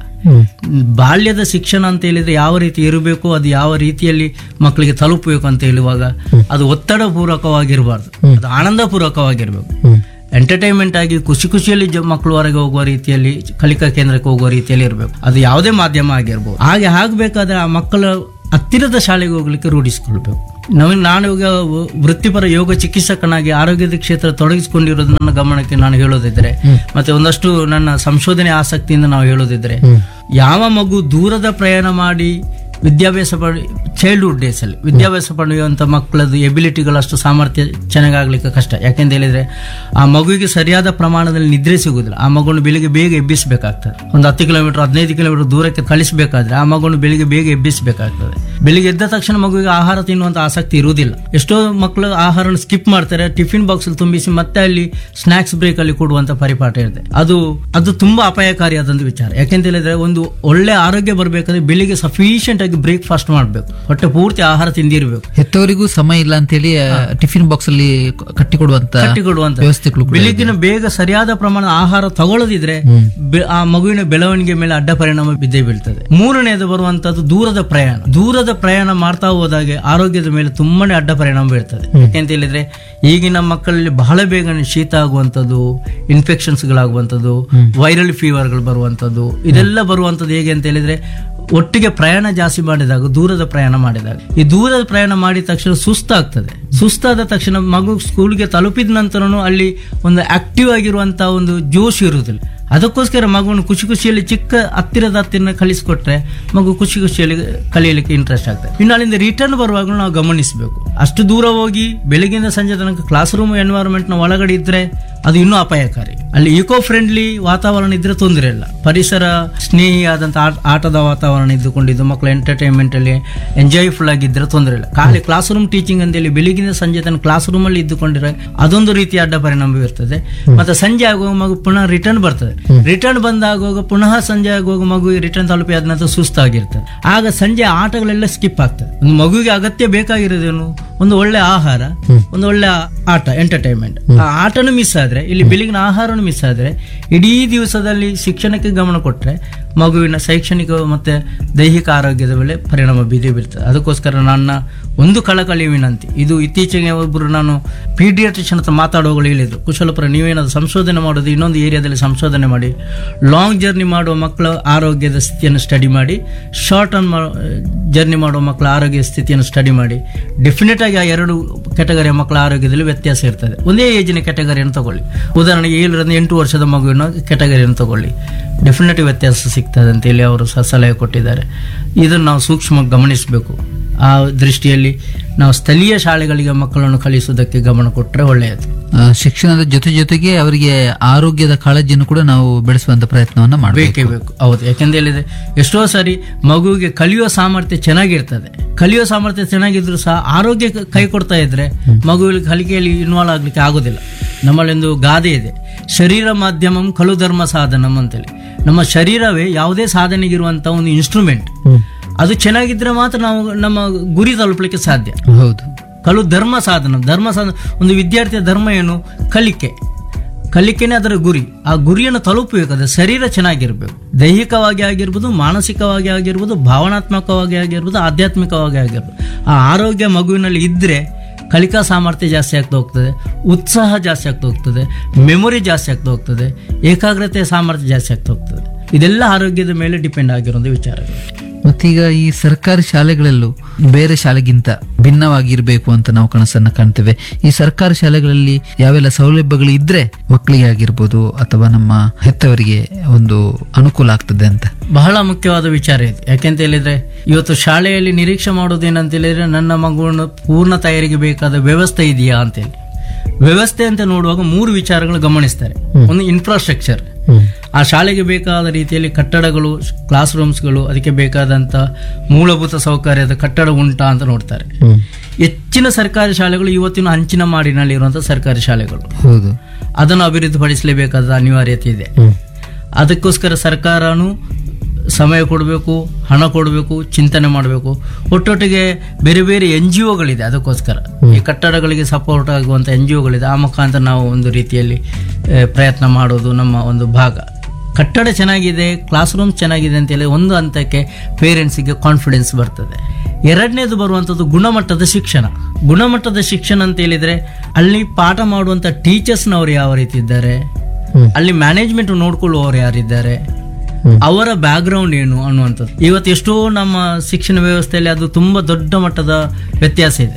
ಬಾಲ್ಯದ ಶಿಕ್ಷಣ ಅಂತ ಹೇಳಿದ್ರೆ ಯಾವ ರೀತಿ ಇರಬೇಕು ಅದು ಯಾವ ರೀತಿಯಲ್ಲಿ ಮಕ್ಕಳಿಗೆ ತಲುಪಬೇಕು ಅಂತ ಹೇಳುವಾಗ ಅದು ಒತ್ತಡ ಪೂರ್ವಕವಾಗಿರಬಾರ್ದು ಅದು ಆನಂದ ಪೂರ್ವಕವಾಗಿರ್ಬೇಕು ಎಂಟರ್ಟೈನ್ಮೆಂಟ್ ಆಗಿ ಖುಷಿ ಖುಷಿಯಲ್ಲಿ ಜ- ಮಕ್ಕಳು ಹೊರಗೆ ಹೋಗುವ ರೀತಿಯಲ್ಲಿ ಕಲಿಕಾ ಕೇಂದ್ರಕ್ಕೆ ಹೋಗುವ ರೀತಿಯಲ್ಲಿ ಇರಬೇಕು ಅದು ಯಾವುದೇ ಮಾಧ್ಯಮ ಆಗಿರ್ಬೋದು ಹಾಗೆ ಆಗಬೇಕಾದ್ರೆ ಆ ಮಕ್ಕಳ ಹತ್ತಿರದ ಶಾಲೆಗೆ ಹೋಗ್ಲಿಕ್ಕೆ ರೂಢಿಸಿಕೊಳ್ಬೇಕು ನಮಗೆ ನಾನು ಈಗ ವ- ವೃತ್ತಿಪರ ಯೋಗ ಚಿಕಿತ್ಸಕನಾಗಿ ಆರೋಗ್ಯದ ಕ್ಷೇತ್ರ ತೊಡಗಿಸಿಕೊಂಡಿರೋದು ನನ್ನ ಗಮನಕ್ಕೆ ನಾನು ಹೇಳೋದಿದ್ರೆ ಮತ್ತೆ ಒಂದಷ್ಟು ನನ್ನ ಸಂಶೋಧನೆ ಆಸಕ್ತಿಯಿಂದ ನಾವು ಹೇಳೋದಿದ್ರೆ ಯಾವ ಮಗು ದೂರದ ಪ್ರಯಾಣ ಮಾಡಿ ವಿದ್ಯಾಭ್ಯಾಸ ಪಡಿ ಚೈಲ್ಡ್ಹುಡ್ ಡೇಸ್ ಅಲ್ಲಿ ವಿದ್ಯಾಭ್ಯಾಸ ಪಡೆಯುವಂತ ಮಕ್ಕಳದ್ದು ಎಬಿಲಿಟಿಗಳು ಅಷ್ಟು ಸಾಮರ್ಥ್ಯ ಚೆನ್ನಾಗಾಗ್ಲಿಕ್ಕೆ ಕಷ್ಟ ಯಾಕೆಂತ ಹೇಳಿದ್ರೆ ಆ ಮಗುವಿಗೆ ಸರಿಯಾದ ಪ್ರಮಾಣದಲ್ಲಿ ನಿದ್ರೆ ಸಿಗುದಿಲ್ಲ ಆ ಮಗುವನ್ನು ಬೆಳಿಗ್ಗೆ ಬೇಗ ಎಬ್ಬಿಸಬೇಕಾಗ್ತದೆ ಒಂದು ಹತ್ತು ಕಿಲೋಮೀಟರ್ ಹದಿನೈದು ಕಿಲೋಮೀಟರ್ ದೂರಕ್ಕೆ ಕಳಿಸಬೇಕಾದ್ರೆ ಆ ಮಗುವನ್ನು ಬೆಳಿಗ್ಗೆ ಬೇಗ ಎಬ್ಬಿಸಬೇಕಾಗ್ತದೆ ಬೆಳಿಗ್ಗೆ ಎದ್ದ ತಕ್ಷಣ ಮಗುವಿಗೆ ಆಹಾರ ತಿನ್ನುವಂತ ಆಸಕ್ತಿ ಇರುವುದಿಲ್ಲ ಎಷ್ಟೋ ಮಕ್ಕಳು ಆಹಾರವನ್ನು ಸ್ಕಿಪ್ ಮಾಡ್ತಾರೆ ಟಿಫಿನ್ ಬಾಕ್ಸ್ ಅಲ್ಲಿ ತುಂಬಿಸಿ ಮತ್ತೆ ಅಲ್ಲಿ ಸ್ನಾಕ್ಸ್ ಬ್ರೇಕ್ ಅಲ್ಲಿ ಕೊಡುವಂತ ಪರಿಪಾಠ ಇರುತ್ತೆ ಅದು ಅದು ತುಂಬಾ ಅಪಾಯಕಾರಿಯಾದಂತ ವಿಚಾರ ಯಾಕೆಂತ ಹೇಳಿದ್ರೆ ಒಂದು ಒಳ್ಳೆ ಆರೋಗ್ಯ ಬರಬೇಕಾದ್ರೆ ಬೆಳಿಗ್ಗೆ ಸಫಿಶಿಯಂಟ್ ಆಗಿ ಬ್ರೇಕ್ಫಾಸ್ಟ್ ಮಾಡಬೇಕು ಹೊಟ್ಟೆ ಪೂರ್ತಿ ಆಹಾರ ತಿಂದಿರಬೇಕು ಹೆತ್ತವರಿಗೂ ಸಮಯ ಇಲ್ಲ ಅಂತ ಹೇಳಿ ಟಿಫಿನ್ ಬಾಕ್ಸ್ ಅಲ್ಲಿ ಕಟ್ಟಿ ಕೊಡುವಂತ ಕಟ್ಟಿಕೊಡುವಂತ ವ್ಯವಸ್ಥೆಗಳು ಕೂಡ ಬೆಳಿಗ್ಗಿನ ಬೇಗ ಸರಿಯಾದ ಪ್ರಮಾಣದ ಆಹಾರ ತಗೊಳ್ಳದಿದ್ರೆ ಬೆ- ಆ ಮಗುವಿನ ಬೆಳವಣಿಗೆ ಮೇಲೆ ಅಡ್ಡ ಪರಿಣಾಮ ಬಿದ್ದೇ ಬೀಳ್ತದೆ ಮೂರನೇದು ಬರುವಂತದ್ದು ದೂರದ ಪ್ರಯಾಣ ದೂರದ ಪ್ರಯಾಣ ಮಾಡ್ತಾ ಹೋದಾಗೆ ಆರೋಗ್ಯದ ಮೇಲೆ ತುಂಬಾನೇ ಅಡ್ಡ ಪರಿಣಾಮ ಬೀಳ್ತದೆ ಯಾಕೆಂತ ಹೇಳಿದ್ರೆ ಈಗಿನ ಮಕ್ಕಳಲ್ಲಿ ಬಹಳ ಬೇಗನೆ ಶೀತ ಆಗುವಂಥದ್ದು ಇನ್ಫೆಕ್ಷನ್ಸ್ ಗಳಾಗುವಂಥದ್ದು ವೈರಲ್ ಫೀವರ್ಗಳು ಬರುವಂಥದ್ದು ಇದೆಲ್ಲ ಬರುವಂಥದ್ದು ಹೇಗೆ ಅಂತ ಹೇಳಿದ್ರೆ ಒಟ್ಟಿಗೆ ಪ್ರಯಾಣ ಜಾಸ್ತಿ ಮಾಡಿದಾಗ ದೂರದ ಪ್ರಯಾಣ ಮಾಡಿದಾಗ ಈ ದೂರದ ಪ್ರಯಾಣ ಮಾಡಿದ ತಕ್ಷಣ ಸುಸ್ತಾಗ್ತದೆ ಸುಸ್ತಾದ ತಕ್ಷಣ ಮಗು ಸ್ಕೂಲ್ಗೆ ತಲುಪಿದ ನಂತರನು ಅಲ್ಲಿ ಒಂದು ಆಕ್ಟಿವ್ ಆಗಿರುವಂತಹ ಒಂದು ಜೋಶ್ ಇರುವುದಿಲ್ಲ ಅದಕ್ಕೋಸ್ಕರ ಮಗುವನ್ನು ಖುಷಿ ಖುಷಿಯಲ್ಲಿ ಚಿಕ್ಕ ಹತ್ತಿರದ ಹತ್ತಿರ ಕಲಿಸ್ಕೊಟ್ರೆ ಮಗು ಖುಷಿ ಖುಷಿಯಲ್ಲಿ ಕಲಿಯಲಿಕ್ಕೆ ಇಂಟ್ರೆಸ್ಟ್ ಆಗ್ತದೆ ಇನ್ನು ಅಲ್ಲಿಂದ ರಿಟರ್ನ್ ಬರುವಾಗ ನಾವು ಗಮನಿಸಬೇಕು ಅಷ್ಟು ದೂರ ಹೋಗಿ ಬೆಳಗ್ಗಿಂದ ಸಂಜೆ ತನಕ ಕ್ಲಾಸ್ ರೂಮ್ ಎನ್ವೈರನ್ಮೆಂಟ್ ನ ಒಳಗಡೆ ಇದ್ರೆ ಅದು ಇನ್ನೂ ಅಪಾಯಕಾರಿ ಅಲ್ಲಿ ಇಕೋ ಫ್ರೆಂಡ್ಲಿ ವಾತಾವರಣ ಇದ್ರೆ ತೊಂದರೆ ಇಲ್ಲ ಪರಿಸರ ಸ್ನೇಹಿಯಾದಂತ ಆಟ- ಆಟದ ವಾತಾವರಣ ಇದ್ದುಕೊಂಡಿದ್ದು ಮಕ್ಕಳು ಎಂಟರ್ಟೈನ್ಮೆಂಟ್ ಅಲ್ಲಿ ಎಂಜಾಯ್ಫುಲ್ ಆಗಿದ್ರೆ ತೊಂದರೆ ಇಲ್ಲ ಖಾಲಿ ಕ್ಲಾಸ್ ರೂಮ್ ಟೀಚಿಂಗ್ ಅಂತೇಳಿ ಬೆಳಿಗ್ಗಿನ ಸಂಜೆ ತನಕ ಕ್ಲಾಸ್ ರೂಮ್ ಅಲ್ಲಿ ಇದ್ದುಕೊಂಡಿದ್ರೆ ಅದೊಂದು ರೀತಿಯ ಅಡ್ಡ ಪರಿಣಾಮ ಬೀರ್ತದೆ ಮತ್ತೆ ಸಂಜೆ ಆಗುವಾಗ ಮಗು ಪುನಃ ರಿಟರ್ನ್ ಬರ್ತದೆ ರಿಟರ್ನ್ ಬಂದಾಗುವಾಗ ಪುನಃ ಸಂಜೆ ಆಗುವಾಗ ಮಗು ರಿಟರ್ನ್ ತಲುಪಿ ಆದ ನಂತರ ಸುಸ್ತಾಗಿರ್ತದೆ ಆಗ ಸಂಜೆ ಆಟಗಳೆಲ್ಲ ಸ್ಕಿಪ್ ಆಗ್ತದೆ ಒಂದು ಮಗುವಿಗೆ ಅಗತ್ಯ ಬೇಕಾಗಿರೋದೇನು ಒಂದು ಒಳ್ಳೆ ಆಹಾರ ಒಂದು ಒಳ್ಳೆ ಆಟ ಎಂಟರ್ಟೈನ್ಮೆಂಟ್ ಆ ಆಟನು ಮಿಸ್ ಆದ್ರೆ ಇಲ್ಲಿ ಬೆಳಗಿನ ಆಹಾರನು ಮಿಸ್ ಆದ್ರೆ ಇಡೀ ದಿವಸದಲ್ಲಿ ಶಿಕ್ಷಣಕ್ಕೆ ಗಮನ ಕೊಟ್ರೆ ಮಗುವಿನ ಶೈಕ್ಷಣಿಕ ಮತ್ತೆ ದೈಹಿಕ ಆರೋಗ್ಯದ ಮೇಲೆ ಪರಿಣಾಮ ಬೀದಿ ಬೀಳ್ತದೆ ಅದಕ್ಕೋಸ್ಕರ ನನ್ನ ಒಂದು ಕಳಕಳಿ ವಿನಂತಿ ಇದು ಇತ್ತೀಚೆಗೆ ಒಬ್ಬರು ನಾನು ಪೀಡಿಯಾಟ್ರಿಷನ್ ಹತ್ರ ಮಾತಾಡುವಗಳು ಹೇಳಿದ್ರು ಕುಶಲಪುರ ನೀವೇನಾದ್ರು ಸಂಶೋಧನೆ ಮಾಡೋದು ಇನ್ನೊಂದು ಏರಿಯಾದಲ್ಲಿ ಸಂಶೋಧನೆ ಮಾಡಿ ಲಾಂಗ್ ಜರ್ನಿ ಮಾಡುವ ಮಕ್ಕಳ ಆರೋಗ್ಯದ ಸ್ಥಿತಿಯನ್ನು ಸ್ಟಡಿ ಮಾಡಿ ಶಾರ್ಟ್ ಟರ್ಮ್ ಜರ್ನಿ ಮಾಡುವ ಮಕ್ಕಳ ಆರೋಗ್ಯ ಸ್ಥಿತಿಯನ್ನು ಸ್ಟಡಿ ಮಾಡಿ ಡೆಫಿನೆಟ್ ಆಗಿ ಆ ಎರಡು ಕೆಟಗರಿಯ ಮಕ್ಕಳ ಆರೋಗ್ಯದಲ್ಲಿ ವ್ಯತ್ಯಾಸ ಇರ್ತದೆ ಒಂದೇ ಏಜಿನ ಕೆಟಗರಿಯನ್ನು ತಗೊಳ್ಳಿ ಉದಾಹರಣೆಗೆ ಏಳರಿಂದ ಎಂಟು ವರ್ಷದ ಮಗುವಿನ ಕೆಟಗರಿಯನ್ನು ತಗೊಳ್ಳಿ ಡೆಫಿನೆಟ್ ವ್ಯತ್ಯಾಸ ಸಿಗ್ತದೆ ಅಂತೇಳಿ ಅವರು ಸ- ಸಲಹೆ ಕೊಟ್ಟಿದ್ದಾರೆ ಇದನ್ನು ನಾವು ಸೂಕ್ಷ್ಮವಾಗಿ ಗಮನಿಸಬೇಕು ಆ ದೃಷ್ಟಿಯಲ್ಲಿ ನಾವು ಸ್ಥಳೀಯ ಶಾಲೆಗಳಿಗೆ ಮಕ್ಕಳನ್ನು ಕಲಿಸುವುದಕ್ಕೆ ಗಮನ ಕೊಟ್ಟರೆ ಒಳ್ಳೆಯದು ಆ, ಶಿಕ್ಷಣದ ಜೊತೆ ಜೊತೆಗೆ ಅವರಿಗೆ ಆರೋಗ್ಯದ ಕಾಳಜಿಯನ್ನು ಕೂಡ ನಾವು ಬೆಳೆಸುವಂತ ಪ್ರಯತ್ನವನ್ನ ಮಾಡಬೇಕು ಬೇಕೇ ಬೇಕು ಹೌದು ಯಾಕೆಂತ ಹೇಳಿದ್ರೆ ಎಷ್ಟೋ ಸಾರಿ ಮಗುವಿಗೆ ಕಲಿಯುವ ಸಾಮರ್ಥ್ಯ ಚೆನ್ನಾಗಿರ್ತದೆ ಕಲಿಯುವ ಸಾಮರ್ಥ್ಯ ಚೆನ್ನಾಗಿದ್ರು ಸಹ ಆರೋಗ್ಯ ಕ- ಕೈ ಕೊಡ್ತಾ ಇದ್ರೆ ಮಗುವಿಗೆ ಕಲಿಕೆಯಲ್ಲಿ ಇನ್ವಾಲ್ವ್ ಆಗ್ಲಿಕ್ಕೆ ಆಗೋದಿಲ್ಲ ನಮ್ಮಲ್ಲೊಂದು ಗಾದೆ ಇದೆ ಶರೀರ ಮಾಧ್ಯಮಂ ಕಲು ಧರ್ಮ ಸಾಧನಂ ಅಂತೇಳಿ ನಮ್ಮ ಶರೀರವೇ ಯಾವುದೇ ಸಾಧನೆಗಿರುವಂತ ಒಂದು ಇನ್ಸ್ಟ್ರೂಮೆಂಟ್ ಅದು ಚೆನ್ನಾಗಿದ್ರೆ ಮಾತ್ರ ನಾವು ನಮ್ಮ ಗುರಿ ತಲುಪಲಿಕ್ಕೆ ಸಾಧ್ಯ ಹೌದು ಕಲು ಧರ್ಮ ಸಾಧನ ಧರ್ಮ ಸಾಧನ ಒಂದು ವಿದ್ಯಾರ್ಥಿಯ ಧರ್ಮ ಏನು ಕಲಿಕೆ ಕಲಿಕೆನೇ ಅದರ ಗುರಿ ಆ ಗುರಿಯನ್ನು ತಲುಪಬೇಕಾದ್ರೆ ಶರೀರ ಚೆನ್ನಾಗಿರ್ಬೇಕು ದೈಹಿಕವಾಗಿ ಆಗಿರ್ಬೋದು ಮಾನಸಿಕವಾಗಿ ಆಗಿರ್ಬೋದು ಭಾವನಾತ್ಮಕವಾಗಿ ಆಗಿರ್ಬೋದು ಆಧ್ಯಾತ್ಮಿಕವಾಗಿ ಆಗಿರ್ಬೋದು ಆ ಆರೋಗ್ಯ ಮಗುವಿನಲ್ಲಿ ಇದ್ರೆ ಕಲಿಕಾ ಸಾಮರ್ಥ್ಯ ಜಾಸ್ತಿ ಆಗ್ತಾ ಹೋಗ್ತದೆ ಉತ್ಸಾಹ ಜಾಸ್ತಿ ಆಗ್ತಾ ಹೋಗ್ತದೆ ಮೆಮೊರಿ ಜಾಸ್ತಿ ಆಗ್ತಾ ಹೋಗ್ತದೆ ಏಕಾಗ್ರತೆಯ ಸಾಮರ್ಥ್ಯ ಜಾಸ್ತಿ ಆಗ್ತಾ ಹೋಗ್ತದೆ ಇದೆಲ್ಲ ಆರೋಗ್ಯದ ಮೇಲೆ ಡಿಪೆಂಡ್ ಆಗಿರೋ ವಿಚಾರಗಳು ಮತ್ತೀಗ ಈ ಸರ್ಕಾರಿ ಶಾಲೆಗಳಲ್ಲೂ ಬೇರೆ ಶಾಲೆಗಿಂತ ಭಿನ್ನವಾಗಿರ್ಬೇಕು ಅಂತ ನಾವು ಕನಸನ್ನ ಕಾಣ್ತೇವೆ ಈ ಸರ್ಕಾರಿ ಶಾಲೆಗಳಲ್ಲಿ ಯಾವೆಲ್ಲ ಸೌಲಭ್ಯಗಳು ಇದ್ರೆ ಮಕ್ಕಳಿಗೆ ಆಗಿರ್ಬೋದು ಅಥವಾ ನಮ್ಮ ಹೆತ್ತವರಿಗೆ ಒಂದು ಅನುಕೂಲ ಆಗ್ತದೆ ಅಂತ ಬಹಳ ಮುಖ್ಯವಾದ ವಿಚಾರ ಇದು ಯಾಕೆಂತ ಹೇಳಿದ್ರೆ ಇವತ್ತು ಶಾಲೆಯಲ್ಲಿ ನಿರೀಕ್ಷೆ ಮಾಡೋದೇನಂತ ಹೇಳಿದ್ರೆ ನನ್ನ ಮಗುವನ್ನು ಪೂರ್ಣ ತಯಾರಿಗೆ ಬೇಕಾದ ವ್ಯವಸ್ಥೆ ಇದೆಯಾ ಅಂತೇಳಿ ವ್ಯವಸ್ಥೆ ಅಂತ ನೋಡುವಾಗ ಮೂರು ವಿಚಾರಗಳು ಗಮನಿಸ್ತಾರೆ ಒಂದು ಇನ್ಫ್ರಾಸ್ಟ್ರಕ್ಚರ್ ಆ ಶಾಲೆಗೆ ಬೇಕಾದ ರೀತಿಯಲ್ಲಿ ಕಟ್ಟಡಗಳು ಕ್ಲಾಸ್ ರೂಮ್ಸ್ಗಳು ಅದಕ್ಕೆ ಬೇಕಾದಂತ ಮೂಲಭೂತ ಸೌಕರ್ಯದ ಕಟ್ಟಡ ಉಂಟಾ ಅಂತ ನೋಡ್ತಾರೆ ಹೆಚ್ಚಿನ ಸರ್ಕಾರಿ ಶಾಲೆಗಳು ಇವತ್ತಿನ ಹಂಚಿನ ಮಾಡಿನಲ್ಲಿ ಇರುವಂತಹ ಸರ್ಕಾರಿ ಶಾಲೆಗಳು ಹೌದು ಅದನ್ನು ಅಭಿವೃದ್ಧಿಪಡಿಸಲೇಬೇಕಾದ ಅನಿವಾರ್ಯತೆ ಇದೆ ಅದಕ್ಕೋಸ್ಕರ ಸರ್ಕಾರನು ಸಮಯ ಕೊಡಬೇಕು ಹಣ ಕೊಡಬೇಕು ಚಿಂತನೆ ಮಾಡಬೇಕು ಒಟ್ಟೊಟ್ಟಿಗೆ ಬೇರೆ ಬೇರೆ ಎನ್ ಜಿ ಒಗಳಿದೆ ಅದಕ್ಕೋಸ್ಕರ ಈ ಕಟ್ಟಡಗಳಿಗೆ ಸಪೋರ್ಟ್ ಆಗುವಂಥ ಎನ್ ಜಿ ಒಗಳಿದೆ ಆ ಮುಖಾಂತರ ನಾವು ಒಂದು ರೀತಿಯಲ್ಲಿ ಆ, ಪ್ರಯತ್ನ ಮಾಡೋದು ನಮ್ಮ ಒಂದು ಭಾಗ ಕಟ್ಟಡ ಚೆನ್ನಾಗಿದೆ ಕ್ಲಾಸ್ ರೂಮ್ ಚೆನ್ನಾಗಿದೆ ಅಂತೇಳಿ ಒಂದು ಹಂತಕ್ಕೆ ಪೇರೆಂಟ್ಸಿಗೆ ಕಾನ್ಫಿಡೆನ್ಸ್ ಬರ್ತದೆ ಎರಡನೇದು ಬರುವಂಥದ್ದು ಗುಣಮಟ್ಟದ ಶಿಕ್ಷಣ ಗುಣಮಟ್ಟದ ಶಿಕ್ಷಣ ಅಂತ ಹೇಳಿದ್ರೆ ಅಲ್ಲಿ ಪಾಠ ಮಾಡುವಂಥ ಟೀಚರ್ಸ್ನವರು ಯಾವ ರೀತಿ ಇದ್ದಾರೆ ಅಲ್ಲಿ ಮ್ಯಾನೇಜ್ಮೆಂಟ್ ನೋಡ್ಕೊಳ್ಳುವವರು ಯಾರಿದ್ದಾರೆ ಅವರ ಬ್ಯಾಕ್ಗ್ರೌಂಡ್ ಏನು ಅನ್ನುವಂಥದ್ದು ಇವತ್ತು ಎಷ್ಟೋ ನಮ್ಮ ಶಿಕ್ಷಣ ವ್ಯವಸ್ಥೆಯಲ್ಲಿ ಅದು ತುಂಬಾ ದೊಡ್ಡ ಮಟ್ಟದ ವ್ಯತ್ಯಾಸ ಇದೆ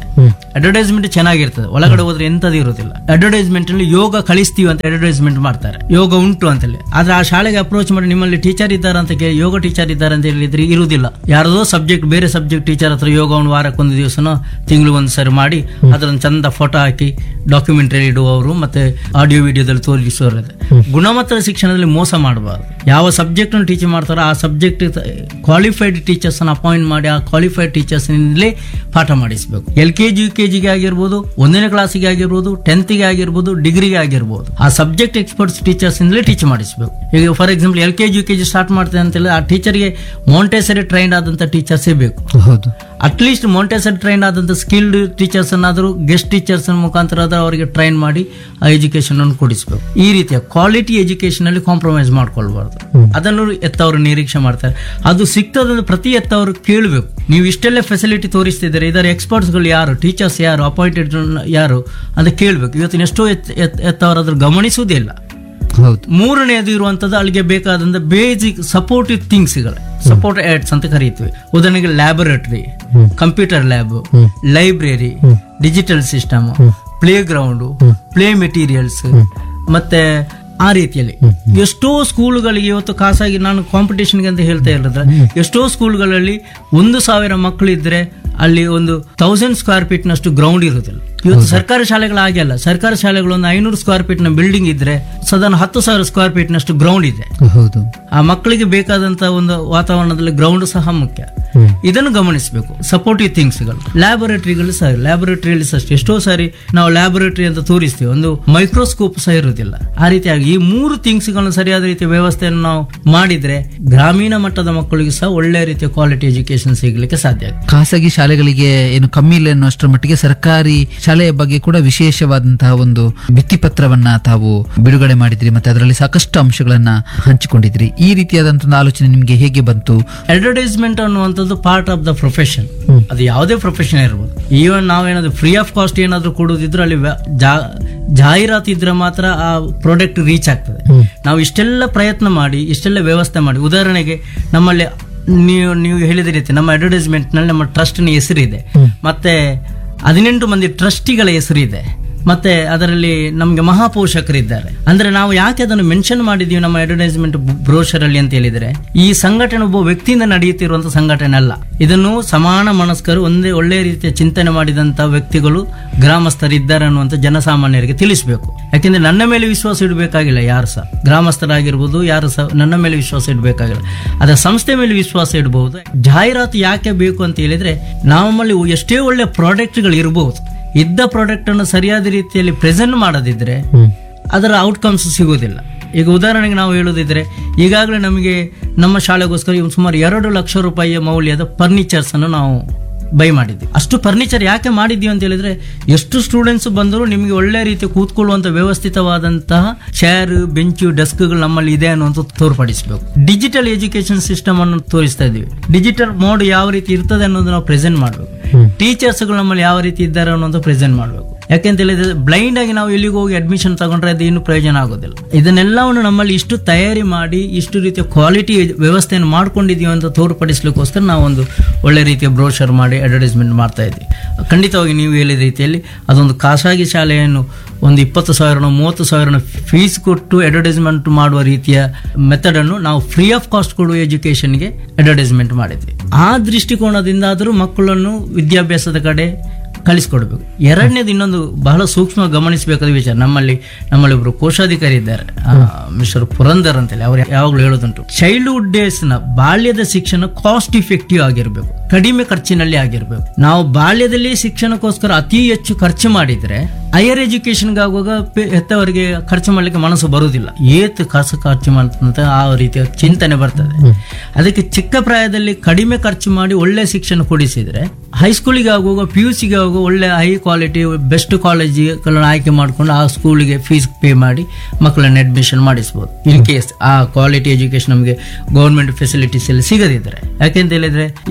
ಅಡ್ವರ್ಟೈಸ್ಮೆಂಟ್ ಚೆನ್ನಾಗಿರ್ತದೆ ಒಳಗಡೆ ಹೋದ್ರೆ ಎಂತದ್ದು ಇರೋದಿಲ್ಲ ಅಡ್ವರ್ಟೈಸ್ಮೆಂಟ್ ಅಲ್ಲಿ ಯೋಗ ಕಳಿಸ್ತೀವಿ ಅಂತ ಅಡ್ವರ್ಟೈಸ್ಮೆಂಟ್ ಮಾಡ್ತಾರೆ ಯೋಗ ಉಂಟು ಅಂತೇಳಿ ಆದ್ರೆ ಆ ಶಾಲೆಗೆ ಅಪ್ರೋಚ್ ಮಾಡಿ ನಿಮ್ಮಲ್ಲಿ ಟೀಚರ್ ಇದ್ದಾರೆ ಅಂತ ಕೇಳಿ ಯೋಗ ಟೀಚರ್ ಇದ್ದಾರೆ ಅಂತ ಹೇಳಿದ್ರೆ ಇರುವುದಿಲ್ಲ ಯಾರದೋ ಸಬ್ಜೆಕ್ಟ್ ಬೇರೆ ಸಬ್ಜೆಕ್ಟ್ ಟೀಚರ್ ಹತ್ರ ಯೋಗವನ್ನು ವಾರಕ್ಕೊಂದು ದಿವಸನೋ ತಿಂಗಳು ಒಂದು ಸರಿ ಮಾಡಿ ಅದರೊಂದು ಚಂದ ಫೋಟೋ ಹಾಕಿ ಡಾಕ್ಯುಮೆಂಟರಿ ಇಡುವವರು ಮತ್ತೆ ಆಡಿಯೋ ವಿಡಿಯೋದಲ್ಲಿ ತೋರಿಸೋರು ಇದೆ. ಗುಣಮಟ್ಟದ ಶಿಕ್ಷಣದಲ್ಲಿ ಮೋಸ ಮಾಡಬಾರ್ದು ಯಾವ ಸಬ್ಜೆಕ್ಟ್ ಅನ್ನು ಟೀಚ್ ಮಾಡ್ತಾರೋ ಆ ಸಬ್ಜೆಕ್ಟ್ ಕ್ವಾಲಿಫೈಡ್ ಟೀಚರ್ಸ್ ಅನ್ನು ಅಪಾಯಿಂಟ್ ಮಾಡಿ ಆ ಕ್ವಾಲಿಫೈಡ್ ಟೀಚರ್ಸ್ ನಿಂದಲೇ ಪಾಠ ಮಾಡಿಸಬೇಕು L K G U K ಜಿಗೆ ಆಗಿರ್ಬೋದು ಒಂದನೇ ಕ್ಲಾಸಿಗೆ ಆಗಿರ್ಬೋದು ಟೆಂತ್ಗೆ ಆಗಿರ್ಬೋದು ಡಿಗ್ರಿಗೆ ಆಗಿರ್ಬೋದು ಆ ಸಬ್ಜೆಕ್ಟ್ ಎಕ್ಸ್ಪರ್ಟ್ಸ್ ಟೀಚರ್ಸ್ ಇಂದಲೇ ಟೀಚ್ ಮಾಡಿಸಬೇಕು ಈಗ for example L K G U K G start ಮಾಡ್ತೇವೆ ಅಂತ ಹೇಳಿದ್ರೆ ಆ ಟೀಚರ್ಗೆ ಮಾಂಟೇಸರಿ ಟ್ರೈನ್ ಆದಂತ ಟೀಚರ್ಸೇ ಬೇಕು ಹೌದು ಅಟ್ಲೀಸ್ಟ್ ಮಾಂಟೇಸರಿ ಟ್ರೈನ್ ಆದಂತ ಸ್ಕಿಲ್ಡ್ ಟೀಚರ್ಸ್ ಅನ್ನಾದರೂ ಗೆಸ್ಟ್ ಟೀಚರ್ಸ್ ಮುಖಾಂತರ ಆದ್ರೂ ಅವರಿಗೆ ಟ್ರೈನ್ ಮಾಡಿ ಆ ಎಜುಕೇಶನ್ ಅನ್ನು ಕೊಡಿಸಬೇಕು ಈ ರೀತಿಯ ಕ್ವಾಲಿಟಿ ಎಜುಕೇಶನ್ ಅಲ್ಲಿ ಕಾಂಪ್ರಮೈಸ್ ಮಾಡ್ಕೊಳ್ಬಾರ್ದು ಅದನ್ನು ಎತ್ತವರು ನಿರೀಕ್ಷೆ ಮಾಡ್ತಾರೆ ಅದು ಸಿಗ್ತದಂದ್ರೆ ಪ್ರತಿ ಎತ್ತವರು ಕೇಳಬೇಕು ನೀವು ಇಷ್ಟೆಲ್ಲ ಫೆಸಿಲಿಟಿ ತೋರಿಸ್ತಿದ್ದಾರೆ ಇದರ ಎಕ್ಸ್ಪರ್ಟ್ಸ್ಗಳು ಯಾರು ಟೀಚರ್ಸ್ ಯಾರು ಅಪಾಯಿಂಟೆಡ್ ಯಾರು ಅಂತ ಕೇಳಬೇಕು ಇವತ್ತಿನ ಎಷ್ಟೋ ಎತ್- ಎತ್- ಎತ್ತವರು ಅದ್ರ ಗಮನಿಸುವುದೇ ಇಲ್ಲ ಹೌದು ಮೂರನೆಯದು ಇರುವಂತದ್ದು ಅಲ್ಲಿಗೆ ಬೇಕಾದಂತ ಬೇಸಿಕ್ ಸಪೋರ್ಟಿವ್ ಥಿಂಗ್ಸ್ಗಳು ಸಪೋರ್ಟ್ ಏಡ್ಸ್ ಅಂತ ಕರೀತೀವಿ ಉದಾಹರಣೆಗೆ laboratory computer lab library digital system playground play materials ಮತ್ತೆ ಆ ರೀತಿಯಲ್ಲಿ ಎಷ್ಟೋ ಸ್ಕೂಲ್ಗಳಿಗೆ ಇವತ್ತು ಖಾಸಗಿ ನಾನು ಕಾಂಪಿಟೇಷನ್ಗೆ ಅಂತ ಹೇಳ್ತಾ ಇರೋದ್ರ ಎಷ್ಟೋ ಸ್ಕೂಲ್ಗಳಲ್ಲಿ ಒಂದು ಸಾವಿರ ಮಕ್ಕಳಿದ್ರೆ ಅಲ್ಲಿ ಒಂದು ತೌಸಂಡ್ ಸ್ಕ್ವೇರ್ ಫೀಟ್ ನಷ್ಟು ಗ್ರೌಂಡ್ ಇರುವುದಿಲ್ಲ ಇವತ್ತು ಸರ್ಕಾರಿ ಶಾಲೆಗಳು ಹಾಗೆ ಅಲ್ಲ ಸರ್ಕಾರಿ ಶಾಲೆಗಳು ಒಂದು ಐನೂರು ಸ್ಕ್ವೇರ್ ಫೀಟ್ ನ ಬಿಲ್ಡಿಂಗ್ ಇದ್ರೆ ಸಾಧಾರಣ ಹತ್ತು ಸಾವಿರ ಸ್ಕ್ವೇರ್ ಫೀಟ್ ನಷ್ಟು ಗ್ರೌಂಡ್ ಇದೆ ಹೌದು ಆ ಮಕ್ಕಳಿಗೆ ಬೇಕಾದಂತ ಒಂದು ವಾತಾವರಣದಲ್ಲಿ ಗ್ರೌಂಡ್ ಸಹ ಮುಖ್ಯ ಇದನ್ನು ಗಮನಿಸಬೇಕು ಸಪೋರ್ಟಿವ್ ಥಿಂಗ್ಸ್ಗಳು ಲ್ಯಾಬೊರೇಟರಿಗಳು ಸಹ ಲ್ಯಾಬೊರೇಟರಿಯಲ್ಲಿ ಸಹ ಅಷ್ಟೇ. ಎಷ್ಟೋ ಸಾರಿ ನಾವು ಲ್ಯಾಬೊರೇಟರಿ ಅಂತ ತೋರಿಸ್ತೀವಿ ಒಂದು ಮೈಕ್ರೋಸ್ಕೋಪ್ ಸಹ ಇರುವುದಿಲ್ಲ ಆ ರೀತಿಯಾಗಿ ಈ ಮೂರು ಥಿಂಗ್ಸ್ಗಳನ್ನು ಸರಿಯಾದ ರೀತಿಯ ವ್ಯವಸ್ಥೆಯನ್ನು ನಾವು ಮಾಡಿದ್ರೆ ಗ್ರಾಮೀಣ ಮಟ್ಟದ ಮಕ್ಕಳಿಗೆ ಸಹ ಒಳ್ಳೆ ರೀತಿಯ ಕ್ವಾಲಿಟಿ ಎಜುಕೇಶನ್ ಸಿಗಲಿಕ್ಕೆ ಸಾಧ್ಯ ಆಗುತ್ತೆ ಖಾಸಗಿ ಶಾಲೆಗಳಿಗೆ ಏನು ಕಮ್ಮಿ ಇಲ್ಲ ಅನ್ನುವಷ್ಟರ ಮಟ್ಟಿಗೆ ಸರ್ಕಾರಿ ಶಾಲೆಯ ಬಗ್ಗೆ ಕೂಡ ವಿಶೇಷವಾದಂತಹ ಒಂದು ಭಿತ್ತಿಪತ್ರವನ್ನ ತಾವು ಬಿಡುಗಡೆ ಮಾಡಿದ್ರಿ ಮತ್ತೆ ಅದರಲ್ಲಿ ಸಾಕಷ್ಟು ಅಂಶಗಳನ್ನ ಹಂಚಿಕೊಂಡಿದ್ರಿ ಈ ರೀತಿಯಾದಂತಹ ಒಂದು ಆಲೋಚನೆ ನಿಮ್ಗೆ ಹೇಗೆ ಬಂತು ಅಡ್ವರ್ಟೈಸ್ಮೆಂಟ್ ಅನ್ನುವಂಥದ್ದು ಪಾರ್ಟ್ ಆಫ್ ದ ಪ್ರೊಫೆಷನ್ ಅದು ಯಾವುದೇ ಪ್ರೊಫೆಷನ್ ಇರ್ಬೋದು ಈವನ್ ನಾವೇನಾದ್ರೂ ಫ್ರೀ ಆಫ್ ಕಾಸ್ಟ್ ಏನಾದ್ರೂ ಕೊಡುವುದಿದ್ರೆ ಅಲ್ಲಿ ವ್ಯ- ಜಾ- ಜಾಹೀರಾತು ಇದ್ರೆ ಮಾತ್ರ ಆ ಪ್ರಾಡಕ್ಟ್ ರೀಚ್ ಆಗ್ತದೆ ನಾವು ಇಷ್ಟೆಲ್ಲ ಪ್ರಯತ್ನ ಮಾಡಿ ಇಷ್ಟೆಲ್ಲ ವ್ಯವಸ್ಥೆ ಮಾಡಿ ಉದಾಹರಣೆಗೆ ನಮ್ಮಲ್ಲಿ ನೀವು ನೀವು ಹೇಳಿದ ರೀತಿ ನಮ್ಮ ಅಡ್ವರ್ಟೈಸ್ಮೆಂಟ್ ನಲ್ಲಿ ನಮ್ಮ ಟ್ರಸ್ಟ್ನ ಹೆಸರಿದೆ ಮತ್ತೆ ಹದಿನೆಂಟು ಮಂದಿ ಟ್ರಸ್ಟಿಗಳ ಹೆಸರಿದೆ ಮತ್ತೆ ಅದರಲ್ಲಿ ನಮಗೆ ಮಹಾಪೋಷಕರಿದ್ದಾರೆ ಅಂದ್ರೆ ನಾವು ಯಾಕೆ ಅದನ್ನು ಮೆನ್ಷನ್ ಮಾಡಿದೀವಿ ನಮ್ಮ ಅಡ್ವರ್ಟೈಸ್ಮೆಂಟ್ ಬ್ರೋಷರ್ ಅಲ್ಲಿ ಅಂತ ಹೇಳಿದ್ರೆ ಈ ಸಂಘಟನೆ ಒಬ್ಬ ವ್ಯಕ್ತಿಯಿಂದ ನಡೆಯುತ್ತಿರುವಂತಹ ಸಂಘಟನೆ ಅಲ್ಲ ಇದನ್ನು ಸಮಾನ ಮನಸ್ಕರು ಒಂದೇ ಒಳ್ಳೆ ರೀತಿಯ ಚಿಂತನೆ ಮಾಡಿದಂತ ವ್ಯಕ್ತಿಗಳು ಗ್ರಾಮಸ್ಥರಿದ್ದಾರೆ ಅನ್ನುವಂಥ ಜನಸಾಮಾನ್ಯರಿಗೆ ತಿಳಿಸಬೇಕು ಯಾಕೆಂದ್ರೆ ನನ್ನ ಮೇಲೆ ವಿಶ್ವಾಸ ಇಡಬೇಕಾಗಿಲ್ಲ ಯಾರು ಸಹ ಗ್ರಾಮಸ್ಥರಾಗಿರ್ಬೋದು ಯಾರು ಸಹ ನನ್ನ ಮೇಲೆ ವಿಶ್ವಾಸ ಇಡಬೇಕಾಗಿಲ್ಲ ಅದರ ಸಂಸ್ಥೆ ಮೇಲೆ ವಿಶ್ವಾಸ ಇಡಬಹುದು ಜಾಹೀರಾತು ಯಾಕೆ ಬೇಕು ಅಂತ ಹೇಳಿದ್ರೆ ನಮ್ಮಲ್ಲಿ ಎಷ್ಟೇ ಒಳ್ಳೆ ಪ್ರಾಡಕ್ಟ್ಗಳು ಇರಬಹುದು ಇದ್ದ ಪ್ರಾಡಕ್ಟ್ ಅನ್ನು ಸರಿಯಾದ ರೀತಿಯಲ್ಲಿ ಪ್ರೆಸೆಂಟ್ ಮಾಡದಿದ್ರೆ ಅದರ ಔಟ್ಕಮ್ಸ್ ಸಿಗೋದಿಲ್ಲ ಈಗ ಉದಾಹರಣೆಗೆ ನಾವು ಹೇಳೋದಿದ್ರೆ ಈಗಾಗಲೇ ನಮಗೆ ನಮ್ಮ ಶಾಲೆಗೋಸ್ಕರ ಇವ್ ಸುಮಾರು ಎರಡು ಲಕ್ಷ ರೂಪಾಯಿಯ ಮೌಲ್ಯದ ಫರ್ನಿಚರ್ಸ್ ಅನ್ನು ನಾವು ಬೈ ಮಾಡಿದ್ವಿ ಅಷ್ಟು ಫರ್ನಿಚರ್ ಯಾಕೆ ಮಾಡಿದ್ವಿ ಅಂತ ಹೇಳಿದ್ರೆ ಎಷ್ಟು ಸ್ಟೂಡೆಂಟ್ಸ್ ಬಂದರೂ ನಿಮಗೆ ಒಳ್ಳೆ ರೀತಿ ಕೂತ್ಕೊಳ್ಳುವಂತ ವ್ಯವಸ್ಥಿತವಾದಂತಹ ಚೇರ್ ಬೆಂಚು ಡೆಸ್ಕ್ಗಳು ನಮ್ಮಲ್ಲಿ ಇದೆ ಅನ್ನುವಂಥ ತೋರ್ಪಡಿಸಬೇಕು ಡಿಜಿಟಲ್ ಎಜುಕೇಶನ್ ಸಿಸ್ಟಮ್ ಅನ್ನು ತೋರಿಸ್ತಾ ಇದ್ದೀವಿ ಡಿಜಿಟಲ್ ಮೋಡ್ ಯಾವ ರೀತಿ ಇರ್ತದೆ ಅನ್ನೋದು ನಾವು ಪ್ರೆಸೆಂಟ್ ಮಾಡಬೇಕು ಟೀಚರ್ಸ್ಗಳು ನಮ್ಮಲ್ಲಿ ಯಾವ ರೀತಿ ಇದ್ದಾರೆ ಅನ್ನೋದು ಪ್ರೆಸೆಂಟ್ ಮಾಡಬೇಕು ಯಾಕೆಂತ ಹೇಳಿದ್ರೆ ಬ್ಲೈಂಡ್ ಆಗಿ ನಾವು ಎಲ್ಲಿಗೆ ಹೋಗಿ ಅಡ್ಮಿಷನ್ ತಗೊಂಡ್ರೆ ಅದು ಏನು ಪ್ರಯೋಜನ ಆಗೋದಿಲ್ಲ ಇದನ್ನೆಲ್ಲವನ್ನು ನಮ್ಮಲ್ಲಿ ಇಷ್ಟು ತಯಾರಿ ಮಾಡಿ ಇಷ್ಟು ರೀತಿಯ ಕ್ವಾಲಿಟಿ ವ್ಯವಸ್ಥೆಯನ್ನು ಮಾಡ್ಕೊಂಡಿದೀವಿ ಅಂತ ತೋರ್ಪಡಿಸ್ಲಿಕ್ಕೋಸ್ಕರ ನಾವು ಒಂದು ಒಳ್ಳೆ ರೀತಿಯ ಬ್ರೋಷರ್ ಮಾಡಿ ಅಡ್ವರ್ಟೈಸ್ಮೆಂಟ್ ಮಾಡ್ತಾ ಇದ್ವಿ ಖಂಡಿತವಾಗಿ ನೀವು ಹೇಳಿದ ರೀತಿಯಲ್ಲಿ ಅದೊಂದು ಖಾಸಗಿ ಶಾಲೆಯನ್ನು ಒಂದು ಇಪ್ಪತ್ತು ಸಾವಿರನೋ ಮೂವತ್ತು ಸಾವಿರನ ಫೀಸ್ ಕೊಟ್ಟು ಅಡ್ವರ್ಟೈಸ್ಮೆಂಟ್ ಮಾಡುವ ರೀತಿಯ ಮೆಥಡ್ ಅನ್ನು ನಾವು ಫ್ರೀ ಆಫ್ ಕಾಸ್ಟ್ ಕೊಡುವ ಎಜುಕೇಶನ್ಗೆ ಅಡ್ವರ್ಟೈಸ್ಮೆಂಟ್ ಮಾಡಿದ್ವಿ ಆ ದೃಷ್ಟಿಕೋನದಿಂದ ಆದರೂ ಮಕ್ಕಳನ್ನು ವಿದ್ಯಾಭ್ಯಾಸದ ಕಡೆ ಕಳಿಸ್ಕೊಡ್ಬೇಕು ಎರಡನೇದು ಇನ್ನೊಂದು ಬಹಳ ಸೂಕ್ಷ್ಮ ಗಮನಿಸಬೇಕಾದ ವಿಚಾರ ನಮ್ಮಲ್ಲಿ ನಮ್ಮಲ್ಲಿ ಒಬ್ರು ಕೋಶಾಧಿಕಾರಿ ಇದ್ದಾರೆ ಮಿಸ್ಟರ್ ಪುರಂದರ್ ಅಂತೇಳಿ ಅವ್ರು ಯಾವಾಗಲೂ ಹೇಳೋದುಂಟು ಚೈಲ್ಡ್ಹುಡ್ ಡೇಸ್ ನ ಬಾಲ್ಯದ ಶಿಕ್ಷಣ ಕಾಸ್ಟ್ ಇಫೆಕ್ಟಿವ್ ಆಗಿರ್ಬೇಕು ಕಡಿಮೆ ಖರ್ಚಿನಲ್ಲಿ ಆಗಿರ್ಬೇಕು ನಾವು ಬಾಲ್ಯದಲ್ಲಿ ಶಿಕ್ಷಣಕ್ಕೋಸ್ಕರ ಅತಿ ಹೆಚ್ಚು ಖರ್ಚು ಮಾಡಿದ್ರೆ ಹೈಯರ್ ಎಜುಕೇಶನ್ಗೆ ಆಗುವಾಗ ಪೆ- ಹೆತ್ತವರಿಗೆ ಖರ್ಚು ಮಾಡ್ಲಿಕ್ಕೆ ಮನಸ್ಸು ಬರುವುದಿಲ್ಲ ಏತ್ ಕಾಸು ಖರ್ಚು ಮಾಡ್ತಂತ ಆ ರೀತಿಯ ಚಿಂತನೆ ಬರ್ತದೆ ಅದಕ್ಕೆ ಚಿಕ್ಕ ಪ್ರಾಯದಲ್ಲಿ ಕಡಿಮೆ ಖರ್ಚು ಮಾಡಿ ಒಳ್ಳೆ ಶಿಕ್ಷಣ ಕೊಡಿಸಿದ್ರೆ ಹೈಸ್ಕೂಲಿಗೆ ಆಗುವಾಗ ಪಿ ಯು ಸಿಗೆ ಆಗುವಾಗ ಒಳ್ಳೆ ಹೈ ಕ್ವಾಲಿಟಿ ಬೆಸ್ಟ್ ಕಾಲೇಜ್ಗಳನ್ನು ಆಯ್ಕೆ ಮಾಡ್ಕೊಂಡು ಆ ಸ್ಕೂಲಿಗೆ ಫೀಸ್ ಪೇ ಮಾಡಿ ಮಕ್ಕಳನ್ನ ಅಡ್ಮಿಷನ್ ಮಾಡಿಸ್ಬೋದು ಇನ್ ಕೇಸ್ ಆ ಕ್ವಾಲಿಟಿ ಎಜುಕೇಶನ್ ನಮಗೆ ಗೌರ್ಮೆಂಟ್ ಫೆಸಿಲಿಟೀಸ್ ಎಲ್ಲ ಸಿಗದಿದ್ರೆ ಯಾಕೆಂತ ಹೇಳಿದ್ರೆ ಇವತ್ತಿನ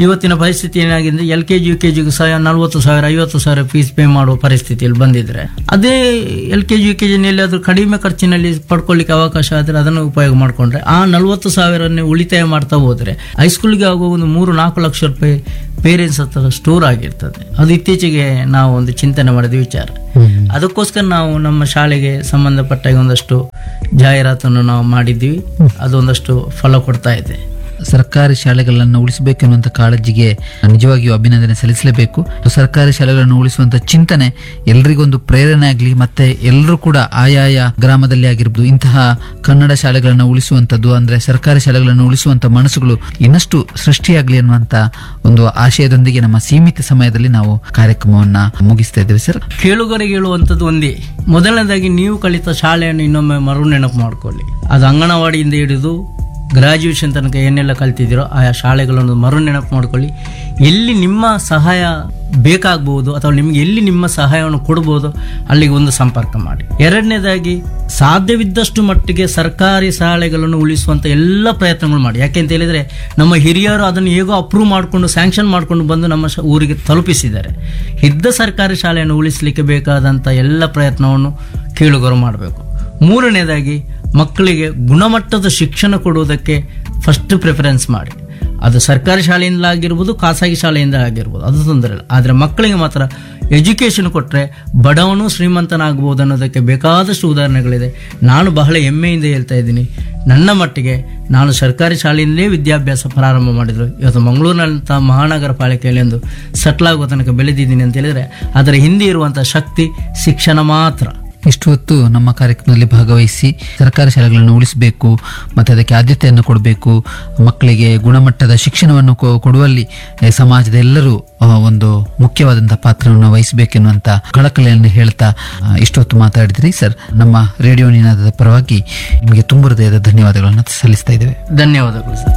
ಪರಿಸ್ಥಿತಿ ಏನಾಗಿದೆ L K G U K ಜಿಗೂ ಸಹ ನಲ್ವತ್ತು ಸಾವಿರ ಐವತ್ತು ಸಾವಿರ ಫೀಸ್ ಪೇ ಮಾಡುವ ಪರಿಸ್ಥಿತಿಯಲ್ಲಿ ಬಂದಿದ್ರೆ ಅದೇ L K G U K ಜಿನಲ್ಲಿ ಅದು ಕಡಿಮೆ ಖರ್ಚಿನಲ್ಲಿ ಪಡ್ಕೊಳ್ಳಿಕ್ಕೆ ಅವಕಾಶ ಆದರೆ ಅದನ್ನು ಉಪಯೋಗ ಮಾಡಿಕೊಂಡ್ರೆ ಆ ನಲ್ವತ್ತು ಸಾವಿರನ್ನೇ ಉಳಿತಾಯ ಮಾಡ್ತಾ ಹೋದ್ರೆ ಹೈಸ್ಕೂಲ್ಗೆ ಆಗುವ ಒಂದು ಮೂರು ನಾಲ್ಕು ಲಕ್ಷ ರೂಪಾಯಿ ಪೇರೆಂಟ್ಸ್ ಹತ್ರ ಸ್ಟೋರ್ ಆಗಿರ್ತದೆ ಅದು ಇತ್ತೀಚೆಗೆ ನಾವು ಒಂದು ಚಿಂತನೆ ಮಾಡಿದ ವಿಚಾರ ಅದಕ್ಕೋಸ್ಕರ ನಾವು ನಮ್ಮ ಶಾಲೆಗೆ ಸಂಬಂಧಪಟ್ಟ ಒಂದಷ್ಟು ಜಾಹೀರಾತನ್ನು ನಾವು ಮಾಡಿದ್ದೀವಿ ಅದೊಂದಷ್ಟು ಫಲ ಕೊಡ್ತಾ ಇದೆ ಸರ್ಕಾರಿ ಶಾಲೆಗಳನ್ನು ಉಳಿಸಬೇಕೆನ್ನುವಂತ ಕಾಳಜಿಗೆ ನಿಜವಾಗಿಯೂ ಅಭಿನಂದನೆ ಸಲ್ಲಿಸಲೇಬೇಕು ಸರ್ಕಾರಿ ಶಾಲೆಗಳನ್ನು ಉಳಿಸುವಂತ ಚಿಂತನೆ ಎಲ್ರಿಗೊಂದು ಪ್ರೇರಣೆ ಆಗಲಿ ಮತ್ತೆ ಎಲ್ಲರೂ ಕೂಡ ಆಯಾಯ ಗ್ರಾಮದಲ್ಲಿ ಆಗಿರ್ಬೋದು ಇಂತಹ ಕನ್ನಡ ಶಾಲೆಗಳನ್ನು ಉಳಿಸುವಂತದ್ದು ಅಂದ್ರೆ ಸರ್ಕಾರಿ ಶಾಲೆಗಳನ್ನು ಉಳಿಸುವಂತ ಮನಸ್ಸುಗಳು ಇನ್ನಷ್ಟು ಸೃಷ್ಟಿಯಾಗಲಿ ಅನ್ನುವಂತ ಒಂದು ಆಶಯದೊಂದಿಗೆ ನಮ್ಮ ಸೀಮಿತ ಸಮಯದಲ್ಲಿ ನಾವು ಕಾರ್ಯಕ್ರಮವನ್ನ ಮುಗಿಸ್ತಾ ಇದ್ದೇವೆ ಸರ್ ಕೇಳುಗರಿಗೆ ಹೇಳುವಂಥದ್ದು ಒಂದೇ ಮೊದಲನೇದಾಗಿ ನೀವು ಕಲಿತ ಶಾಲೆಯನ್ನು ಇನ್ನೊಮ್ಮೆ ಮರು ನೆನಪು ಮಾಡ್ಕೊಳ್ಳಿ ಅದು ಅಂಗನವಾಡಿಯಿಂದ ಹಿಡಿದು ಗ್ರಾಜ್ಯುಯೇಷನ್ ತನಕ ಏನೆಲ್ಲ ಕಲ್ತಿದ್ದೀರೋ ಆ ಶಾಲೆಗಳನ್ನು ಮರು ನೆನಪು ಮಾಡ್ಕೊಳ್ಳಿ ಎಲ್ಲಿ ನಿಮ್ಮ ಸಹಾಯ ಬೇಕಾಗ್ಬೋದು ಅಥವಾ ನಿಮ್ಗೆ ಎಲ್ಲಿ ನಿಮ್ಮ ಸಹಾಯವನ್ನು ಕೊಡ್ಬೋದು ಅಲ್ಲಿಗೆ ಒಂದು ಸಂಪರ್ಕ ಮಾಡಿ ಎರಡನೇದಾಗಿ ಸಾಧ್ಯವಿದ್ದಷ್ಟು ಮಟ್ಟಿಗೆ ಸರ್ಕಾರಿ ಶಾಲೆಗಳನ್ನು ಉಳಿಸುವಂತ ಎಲ್ಲ ಪ್ರಯತ್ನಗಳು ಮಾಡಿ ಯಾಕೆಂತ ಹೇಳಿದ್ರೆ ನಮ್ಮ ಹಿರಿಯರು ಅದನ್ನು ಹೇಗೋ ಅಪ್ರೂವ್ ಮಾಡಿಕೊಂಡು ಸ್ಯಾಂಕ್ಷನ್ ಮಾಡಿಕೊಂಡು ಬಂದು ನಮ್ಮ ಶ- ಊರಿಗೆ ತಲುಪಿಸಿದ್ದಾರೆ ಇದ್ದ ಸರ್ಕಾರಿ ಶಾಲೆಯನ್ನು ಉಳಿಸಲಿಕ್ಕೆ ಬೇಕಾದಂಥ ಎಲ್ಲ ಪ್ರಯತ್ನವನ್ನು ಕೇಳುಗರು ಮಾಡಬೇಕು ಮೂರನೇದಾಗಿ ಮಕ್ಕಳಿಗೆ ಗುಣಮಟ್ಟದ ಶಿಕ್ಷಣ ಕೊಡುವುದಕ್ಕೆ ಫಸ್ಟ್ ಪ್ರಿಫರೆನ್ಸ್ ಮಾಡಿ ಅದು ಸರ್ಕಾರಿ ಶಾಲೆಯಿಂದ ಆಗಿರ್ಬೋದು ಖಾಸಗಿ ಶಾಲೆಯಿಂದ ಆಗಿರ್ಬೋದು ಅದು ತೊಂದರೆ ಇಲ್ಲ ಆದರೆ ಮಕ್ಕಳಿಗೆ ಮಾತ್ರ ಎಜುಕೇಷನ್ ಕೊಟ್ಟರೆ ಬಡವನು ಶ್ರೀಮಂತನಾಗ್ಬೋದು ಅನ್ನೋದಕ್ಕೆ ಬೇಕಾದಷ್ಟು ಉದಾಹರಣೆಗಳಿದೆ ನಾನು ಬಹಳ ಹೆಮ್ಮೆಯಿಂದ ಹೇಳ್ತಾ ಇದ್ದೀನಿ ನನ್ನ ಮಟ್ಟಿಗೆ ನಾನು ಸರ್ಕಾರಿ ಶಾಲೆಯಿಂದಲೇ ವಿದ್ಯಾಭ್ಯಾಸ ಪ್ರಾರಂಭ ಮಾಡಿದ್ರು ಇವತ್ತು ಮಂಗಳೂರಿನಂಥ ಮಹಾನಗರ ಪಾಲಿಕೆಯಲ್ಲಿ ಒಂದು ಸೆಟ್ಲ್ ಆಗುವ ತನಕ ಬೆಳೆದಿದ್ದೀನಿ ಅಂತ ಹೇಳಿದರೆ ಅದರ ಹಿಂದೆ ಇರುವಂಥ ಶಕ್ತಿ ಶಿಕ್ಷಣ ಮಾತ್ರ ಇಷ್ಟು ಹೊತ್ತು ನಮ್ಮ ಕಾರ್ಯಕ್ರಮದಲ್ಲಿ ಭಾಗವಹಿಸಿ ಸರ್ಕಾರಿ ಶಾಲೆಗಳನ್ನು ಉಳಿಸಬೇಕು ಮತ್ತು ಅದಕ್ಕೆ ಆದ್ಯತೆಯನ್ನು ಕೊಡಬೇಕು ಮಕ್ಕಳಿಗೆ ಗುಣಮಟ್ಟದ ಶಿಕ್ಷಣವನ್ನು ಕೊ- ಕೊಡುವಲ್ಲಿ eh, ಸಮಾಜದ ಎಲ್ಲರೂ ಆ, ಒಂದು ಮುಖ್ಯವಾದಂತಹ ಪಾತ್ರವನ್ನು ವಹಿಸಬೇಕೆನ್ನುವಂತ ಕಳಕಳಿಯನ್ನು ಹೇಳ್ತಾ ಆ, ಇಷ್ಟೊತ್ತು ಮಾತಾಡಿದ್ರಿ ಸರ್ ನಮ್ಮ ರೇಡಿಯೋ ನಿನಾದದ ಪರವಾಗಿ ನಿಮಗೆ ತುಂಬ ಹೃದಯದ ಧನ್ಯವಾದಗಳನ್ನು ಸಲ್ಲಿಸ್ತಾ ಇದ್ದೇವೆ ಧನ್ಯವಾದಗಳು ಸರ್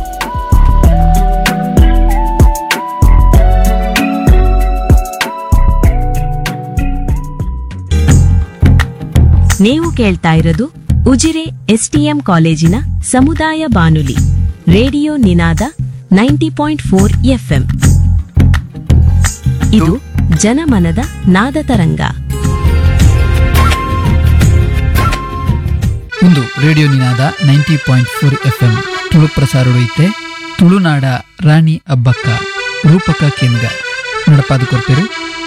ನೀವು ಕೇಳ್ತಾ ಇರೋದು ಉಜಿರೆ ಎಸ್ಟಿಎಂ ಕಾಲೇಜಿನ ಸಮುದಾಯ ಬಾನುಲಿ radio Ninada ninety point four FM ಇದು ಜನಮನದ ನಾದ ತರಂಗ ಇಂದು radio Ninada ninety point four F M Tulu ಪ್ರಸಾರಡೈತೆ ತುಳುನಾಡ ರಾಣಿ ಅಬ್ಬಕ್ಕ ರೂಪಕ ಕೇಂದ್ರ ನಡಪಾದು ಕೊಡ್ತೇರು